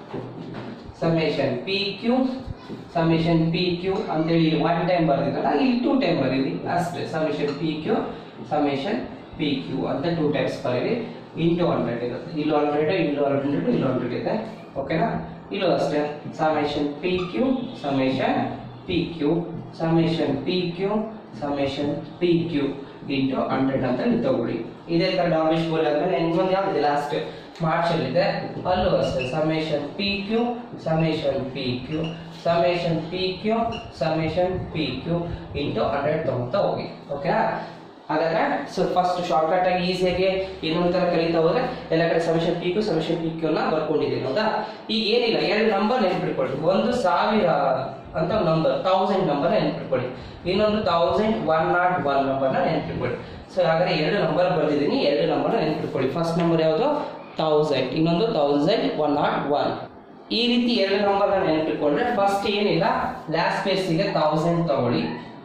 summation P Q summation P Q ಅಂತೇಳಿ ಇಲ್ಲಿ ಒನ್ ಟೈಮ್ ಬರ್ದಿದ್ದಲ್ಲ ಇಲ್ಲಿ ಟೂ ಟೈಮ್ ಬರೀರಿ ಅಷ್ಟೇ summation P Q summation P Q ಅಂತ ಟೂ ಟೈಮ್ಸ್ ಬರೀರಿ ಇಂಟು ಹಂಡ್ರೆಡ್ ಇರುತ್ತೆ ಇಲ್ಲೂ ಹಂಡ್ರೆಡ್ ಇಲ್ಲೂ ಹಂಡ್ರೆಡ್ ಇಲ್ಲೂ ಹಂಡ್ರೆಡ್ ಇದೆ ಓಕೆನಾ ಇಲ್ಲೂ ಅಷ್ಟೇ summation P Q summation P Q summation P Q summation P Q into hundred ಅಂತ ಇಲ್ಲಿ ತಗೊಳ್ಳಿ ಇದೇ ತರ ಡಾಮಿಶ್ ಬೋಲ್ ಆದ್ಮೇಲೆ ಇನ್ನೊಂದು ಯಾವ್ದಿದೆ ಲಾಸ್ಟ್ ಮಾರ್ಚ್ ಅಲ್ಲಿ ಇದೆ ಅಲ್ಲೂ ಅಷ್ಟೇ summation P Q summation P Q summation P Q summation P Q into hundred ತಗೊಳ್ತಾ ಹೋಗಿ ಓಕೆನಾ ಹಾಗಾದ್ರೆ ಸೊ ಫಸ್ಟ್ ಶಾರ್ಟ್ ಕಟ್ ಆಗಿ ಈಸಿಯಾಗಿ ಇನ್ನೊಂದು ತರ ಕಲಿತಾ ಹೋದ್ರೆ ಎಲ್ಲ ಕಡೆ summation P Q summation P Q ನ ಬರ್ಕೊಂಡಿದ್ದೀನಿ ಹೌದಾ ಈಗ ಏನಿಲ್ಲ ಎರಡು ನಂಬರ್ ನೆನ್ಪಿಟ್ಕೊಳ್ಳಿ ಒಂದು ಸಾವಿರ ಅಂತ ನಂಬರ್ ತೌಸಂಡ್ ನಂಬರ್ ನೆನ್ಪಿಟ್ಕೊಳ್ಳಿ ಇನ್ನೊಂದು ತೌಸಂಡ್ ಒನ್ ನಾಟ್ ಒನ್ ನಂಬರ್ನ ನೆನ್ಪಿಟ್ಕೊಳ್ಳಿ ಸೊ ಹಾಗಾದ್ರೆ ಎರಡು ನಂಬರ್ ಬರ್ದಿದ್ದೀನಿ ಎರಡು ನಂಬರ್ ನೆನ್ಪಿಟ್ಕೊಳ್ಳಿ ಫಸ್ಟ್ ನಂಬರ್ ಯಾವುದು ತೌಸಂಡ್ ಇನ್ನೊಂದು ತೌಸಂಡ್ ಒನ್ ನಾಟ್ ಒನ್ ಈ ರೀತಿ ಎರಡು ನಂಬರ್ನ ನೆನಪಿಟ್ಕೊಂಡ್ರೆ ಫಸ್ಟ್ ಏನಿಲ್ಲ ಲ್ಯಾಸ್ಟ್ ಸ್ಪೇಸಿಗೆ ತೌಸಂಡ್ ತಗೊಳ್ಳಿ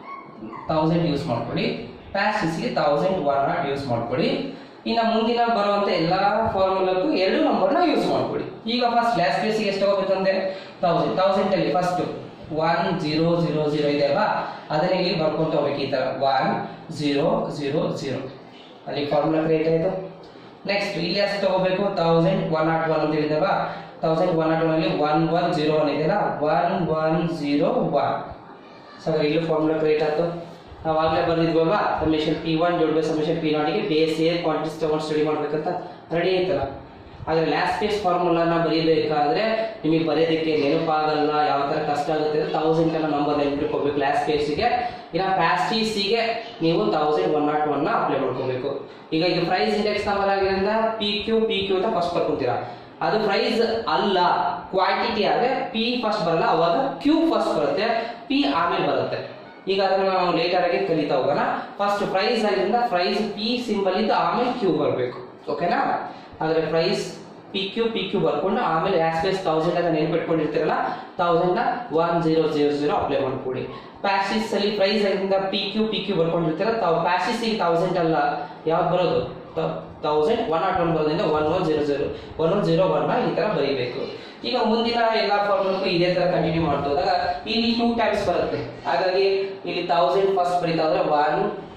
ತೌಸಂಡ್ ಯೂಸ್ ಮಾಡ್ಕೊಳ್ಳಿ ಪ್ಯಾಸಿಸ್ಗೆ ತೌಸಂಡ್ ಒನ್ ನಾಟ್ ಯೂಸ್ ಮಾಡ್ಕೊಳ್ಳಿ ಇನ್ನು ಮುಂದಿನ ಬರುವಂತ ಎಲ್ಲಾ ಫಾರ್ಮುಲಾಕ್ಕೂ ಎರಡು ನಂಬರ್ನ ಯೂಸ್ ಮಾಡ್ಕೊಳ್ಳಿ ಈಗ ಫಸ್ಟ್ ಲ್ಯಾಸ್ಟ್ ಸ್ಪೇಸಿಗೆ ಎಷ್ಟು ಹೋಗ್ಬೇಕಂದ್ರೆ ತೌಸಂಡ್ ತೌಸಂಡ್ ಅಲ್ಲಿ first one zero zero zero ಇದೆ ಅಲ್ವಾ ಅದನ್ನ ಇಲ್ಲಿ ಬರ್ಕೊಂತ ಹೋಗ್ಬೇಕು ಈ ತರ ಒನ್ ಜೀರೋ ಜೀರೋ ಜೀರೋ ಅಲ್ಲಿ ಫಾರ್ಮುಲಾ ಕ್ರಿಯೇಟ್ ಆಯ್ತು ನೆಕ್ಸ್ಟ್ ಇಲ್ಲಿ ಎಷ್ಟು ತಗೋಬೇಕು ತೌಸಂಡ್ ಒನ್ ನಾಟ್ ಒನ್ ಅಂತ ಹೇಳಿದಲ್ವಾ ತೌಸಂಡ್ ಒನ್ ನಾಟ್ ಒನ್ ಅಲ್ಲಿ ಒನ್ ಒನ್ ಜೀರೋ ಒನ್ ಇದೆಯಲ್ಲ one one zero one so ಇಲ್ಲೂ ಫಾರ್ಮುಲಾ ಕ್ರಿಯೇಟ್ ಆಯ್ತು ನಾವು ಆಗಲೇ ಬಂದಿದ್ವಲ್ವಾ summation P one divide by summation P ನಾಟಿಗೆ ಬೇಸ್ ಏರ್ ಕ್ವಾಂಟಿಟೀಸ್ ತಗೊಂಡು ಸ್ಟಡಿ ಮಾಡ್ಬೇಕಂತ ರೆಡಿ ಆಯ್ತಲ್ಲ ಆದರೆ ಲ್ಯಾಸ್ಟ್ ಸ್ಪೇಸ್ ಫಾರ್ಮುಲಾನ ಬರೀಬೇಕಾದ್ರೆ ನಿಮಗೆ ಬರೆಯೋದಕ್ಕೆ ನೆನಪಾಗಲ್ಲ ಯಾವ ಥರ ಕಷ್ಟ ಆಗುತ್ತೆ ಅಂದ್ರೆ ತೌಸಂಡ್ ಅನ್ನೋ ನಂಬರ್ ನೆನಪಿಟ್ಕೋಬೇಕು ಲ್ಯಾಸ್ಟ್ ಸ್ಪೇಸಿಗೆ ಇನ್ನು ಪ್ಯಾಸ್ಟೀಸಿಗೆ ನೀವು ತೌಸಂಡ್ ಒನ್ ನಾಟ್ ಒನ್ನ ಅಪ್ಲೈ ಮಾಡ್ಕೋಬೇಕು ಈಗ ಈಗ ಪ್ರೈಸ್ ಇಂಡೆಕ್ಸ್ ನಂಬರ್ ಆಗಿರೋದ್ರಿಂದ ಪಿ ಕ್ಯೂ ಪಿ ಕ್ಯೂ ಅಂತ ಫಸ್ಟ್ ಬರ್ಕೊಂತೀರಾ ಅದು ಪ್ರೈಸ್ ಅಲ್ಲ ಕ್ವಾಂಟಿಟಿ ಆದ್ರೆ ಪಿ ಫಸ್ಟ್ ಬರಲ್ಲ ಅವಾಗ ಕ್ಯೂ ಫಸ್ಟ್ ಬರುತ್ತೆ ಪಿ ಆಮೇಲೆ ಬರುತ್ತೆ ಈಗ ಅದನ್ನ ನಾವು ಲೇಟರ್ ಆಗಿ ಕಲಿತಾ ಹೋಗೋಣ ಫಸ್ಟ್ ಪ್ರೈಸ್ ಆಗಿಂದ ಪ್ರೈಸ್ ಪಿ ಸಿಂಬಲ್ ಇದ್ದು ಆಮೇಲೆ ಕ್ಯೂ ಬರಬೇಕು ಓಕೆನಾ ಹಾಗಾದ್ರೆ price P Q P Q ಬರ್ಕೊಂಡು ಆಮೇಲೆ ಆಸ್ಪೇಸ್ ತೌಸಂಡ್ ಅಂತ ನೆನ್ಪಿಟ್ಕೊಂಡಿರ್ತೀರಲ್ಲ thousand one zero zero zero apply ಮಾಡ್ಕೊಡಿ ಪ್ಯಾಸಿಸ್ ಅಲ್ಲಿ ಪ್ರೈಸ್ ಆಗಿಂದ ಪಿ ಕ್ಯೂ ಪಿ ಕ್ಯೂ ಬರ್ಕೊಂಡಿರ್ತೀರ ತಾವು ಪ್ಯಾಸಿಸ್ ಈಗ ತೌಸಂಡ್ ಅಲ್ಲ ಯಾವ್ದು ಬರೋದು ತೌಸಂಡ್ ಒನ್ ನಾಟ್ ಒನ್ ಬರೋದ್ರಿಂದ one one zero zero one one zero one ಈ ತರ ಬರೀಬೇಕು ಈಗ ಮುಂದಿನ ಎಲ್ಲಾ ಫಾರ್ಮುಲಕ್ಕೂ ಇದೇ ತರ ಕಂಟಿನ್ಯೂ ಮಾಡ್ತಾ ಹೋದಾಗ ಇಲ್ಲಿ ಟೂ ಟೈಮ್ಸ್ ಬರುತ್ತೆ ಹಾಗಾಗಿ ಇಲ್ಲಿ ತೌಸಂಡ್ ಫಸ್ಟ್ ಬರೀತಾ ಹೋದ್ರೆ ಒನ್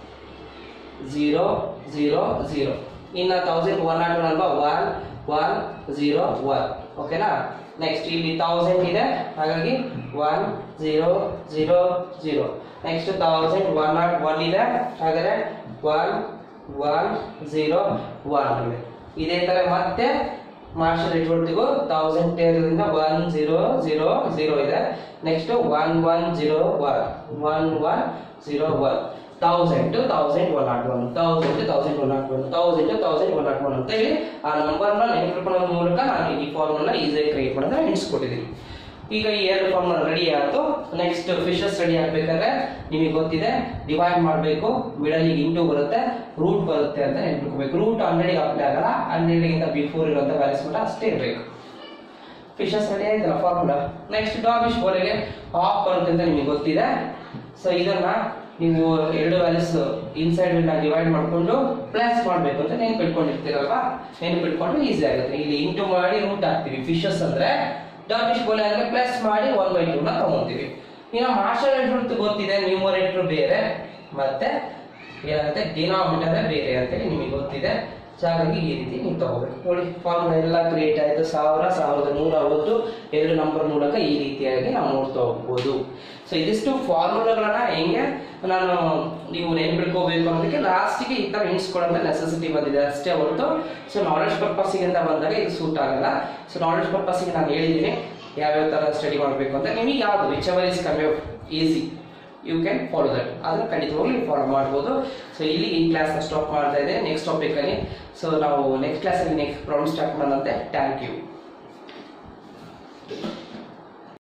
ಝೀರೋ ಝೀರೋ ಝೀರೋ ಇನ್ನು ತೌಸಂಡ್ ಒನ್ ನಾಟ್ ಒನ್ ಅಲ್ವಾ ಒನ್ ಒನ್ ಝೀರೋ ಒನ್ ಓಕೆನಾ ನೆಕ್ಸ್ಟ್ ಇಲ್ಲಿ ತೌಸಂಡ್ ಇದೆ ಹಾಗಾಗಿ one zero zero zero next thousand one not one ಇದೆ ಹಾಗಾದ್ರೆ ಒನ್ ಒನ್ ಝೀರೋ ಒನ್ ಇದೆ ಇದೇ ತರ ಮತ್ತೆ ಮಾರ್ಷಲ್ ನೆಟ್ವರ್ಕ್ಗೂ ತೌಸಂಡ್ ಟೇರಿಂದ ಒನ್ ಝೀರೋ ಝೀರೋ ಝೀರೋ ಇದೆ next one one zero one one one zero one thousand thousand one not one thousand thousand one not one thousand thousand one not one ಅಂತ ಹೇಳಿ ಆ ನಂಬರ್ನ ನೆನಪಿಟ್ಕೊಳ್ಳೋದ್ರ ಮೂಲಕ ನಾನು ಈ ಫಾರ್ಮುಲಾ ಈಸಿಯಾಗಿ ಕ್ರಿಯೇಟ್ ಮಾಡೋದನ್ನ ಎಣಿಸ್ಕೊಟ್ಟಿದ್ದೀನಿ ಈಗ ಈ ಎರಡು ಫಾರ್ಮುಲಾ ರೆಡಿ ಆಯ್ತು ನೆಕ್ಸ್ಟ್ ಫಿಶಸ್ ರೆಡಿ ಆಗ್ಬೇಕಾದ್ರೆ ನಿಮಗೆ ಗೊತ್ತಿದೆ ಡಿವೈಡ್ ಮಾಡಬೇಕು ಮಿಡಲ್ ಇಂಟು ಬರುತ್ತೆ ರೂಟ್ ಬರುತ್ತೆ ಅಂತ ನೆನ್ಪಿಟ್ಕೋಬೇಕು ರೂಟ್ ಹಂಡ್ರೆಡ್ ಅಪ್ಲೈ ಆಗಲ್ಲ ಹಂಡ್ರೆಡ್ಗಿಂತ ಬಿಫೋರ್ ಇರುವಂತ ವ್ಯಾಲ್ಯೂಸ್ ಕೂಡ ಅಷ್ಟೇ ಇರಬೇಕು ಫಿಶಸ್ ರೆಡಿ ಆಯ್ತಲ್ಲ ಫಾರ್ಮುಲಾ ನೆಕ್ಸ್ಟ್ ಡಾಬಿಶ್ ಬೋಲಿಗೆ ಆಫ್ ಬರುತ್ತೆ ಅಂತ ನಿಮಗೆ ಗೊತ್ತಿದೆ ಸೊ ಇದನ್ನ ನೀವು ಎರಡು ವ್ಯಾಲ್ಯೂಸ್ ಇನ್ಸೈಡ್ ನ ಡಿವೈಡ್ ಮಾಡ್ಕೊಂಡು ಪ್ಲಸ್ ಮಾಡಬೇಕು ಅಂತ ನೆನ್ಪಿಟ್ಕೊಂಡಿರ್ತೀರಲ್ವಾ ನೆನ್ಪಿಟ್ಕೊಂಡು ಈಸಿ ಆಗುತ್ತೆ ಇಲ್ಲಿ ಇಂಟು ಮಾಡಿ ರೂಟ್ ಹಾಕ್ತೀವಿ ಫಿಶಸ್ ಅಂದ್ರೆ ಡಾಟ್ ಬೋಲೆ ಅಂದ್ರೆ ಪ್ಲಸ್ ಮಾಡಿ ಒನ್ ಬೈ ಟೂನ ತಗೊಂತೀವಿ ಇನ್ನು ಮಾರ್ಷಲ್ ಅಂತ ಗೊತ್ತಿದೆ ನ್ಯೂಮರೇಟರ್ ಬೇರೆ ಮತ್ತೆ ಏನಾಗುತ್ತೆ ಡಿನಾಮಿನೇಟರ್ ಬೇರೆ ಅಂತೇಳಿ ನಿಮಗೆ ಗೊತ್ತಿದೆ ಸೊ ಹಾಗಾಗಿ ಈ ರೀತಿ ನೀವು ತಗೋಬೇಕು ನೋಡಿ ಫಾರ್ಮುಲಾ ಎಲ್ಲ ಕ್ರಿಯೇಟ್ ಆಯಿತು ಸಾವಿರ ಸಾವಿರದ ನೂರ ಅವತ್ತು ಎರಡು ನಂಬರ್ ಮೂಲಕ ಈ ರೀತಿಯಾಗಿ ನಾವು ನೋಡ್ತಾ ಹೋಗ್ಬೋದು ಸೊ ಇದಿಷ್ಟು ಫಾರ್ಮುಲಾಗಳನ್ನ ಹೆಂಗೆ ನಾನು ನೀವು ನೆನ್ಪಿಟ್ಕೋಬೇಕು ಅನ್ನೋದಕ್ಕೆ ಲಾಸ್ಟಿಗೆ ಈ ಥರ ಎಣಿಸ್ಕೊಳ್ಳೋಂಥ ನೆಸೆಸಿಟಿ ಬಂದಿದೆ ಅಷ್ಟೇ ಹೊರತು ಸೊ ನಾಲೆಡ್ಜ್ ಪರ್ಪಸ್ಸಿಗೆ ಅಂತ ಬಂದಾಗ ಇದು ಸೂಟ್ ಆಗಲ್ಲ ಸೊ ನಾಲೆಡ್ಜ್ ಪರ್ಪಸ್ಸಿಗೆ ನಾನು ಹೇಳಿದ್ದೀನಿ ಯಾವ್ಯಾವ ಥರ ಸ್ಟಡಿ ಮಾಡಬೇಕು ಅಂತ ನಿಮಗೆ ಯಾವುದು ವಿಚ್ ಎವರ್ ಇಸ್ ಕಮ್ಮಿ easy you can follow that ಅದನ್ನು ಖಂಡಿತವಾಗ್ಲೂ ನೀವು ಫಾಲೋ ಮಾಡ್ಬೋದು ಸೊ ಇಲ್ಲಿ ಈ ಕ್ಲಾಸ್ನ ಸ್ಟಾಪ್ ಮಾಡ್ತಾ ಇದೆ ನೆಕ್ಸ್ಟ್ ಟಾಪಿಕಲ್ಲಿ ಸೊ ನಾವು ನೆಕ್ಸ್ಟ್ ಕ್ಲಾಸಲ್ಲಿ ನೆಕ್ಸ್ಟ್ ಪ್ರಾಬ್ಲಮ್ ಸ್ಟಾರ್ಟ್ ಮಾಡೋದಂತೆ ಥ್ಯಾಂಕ್ ಯು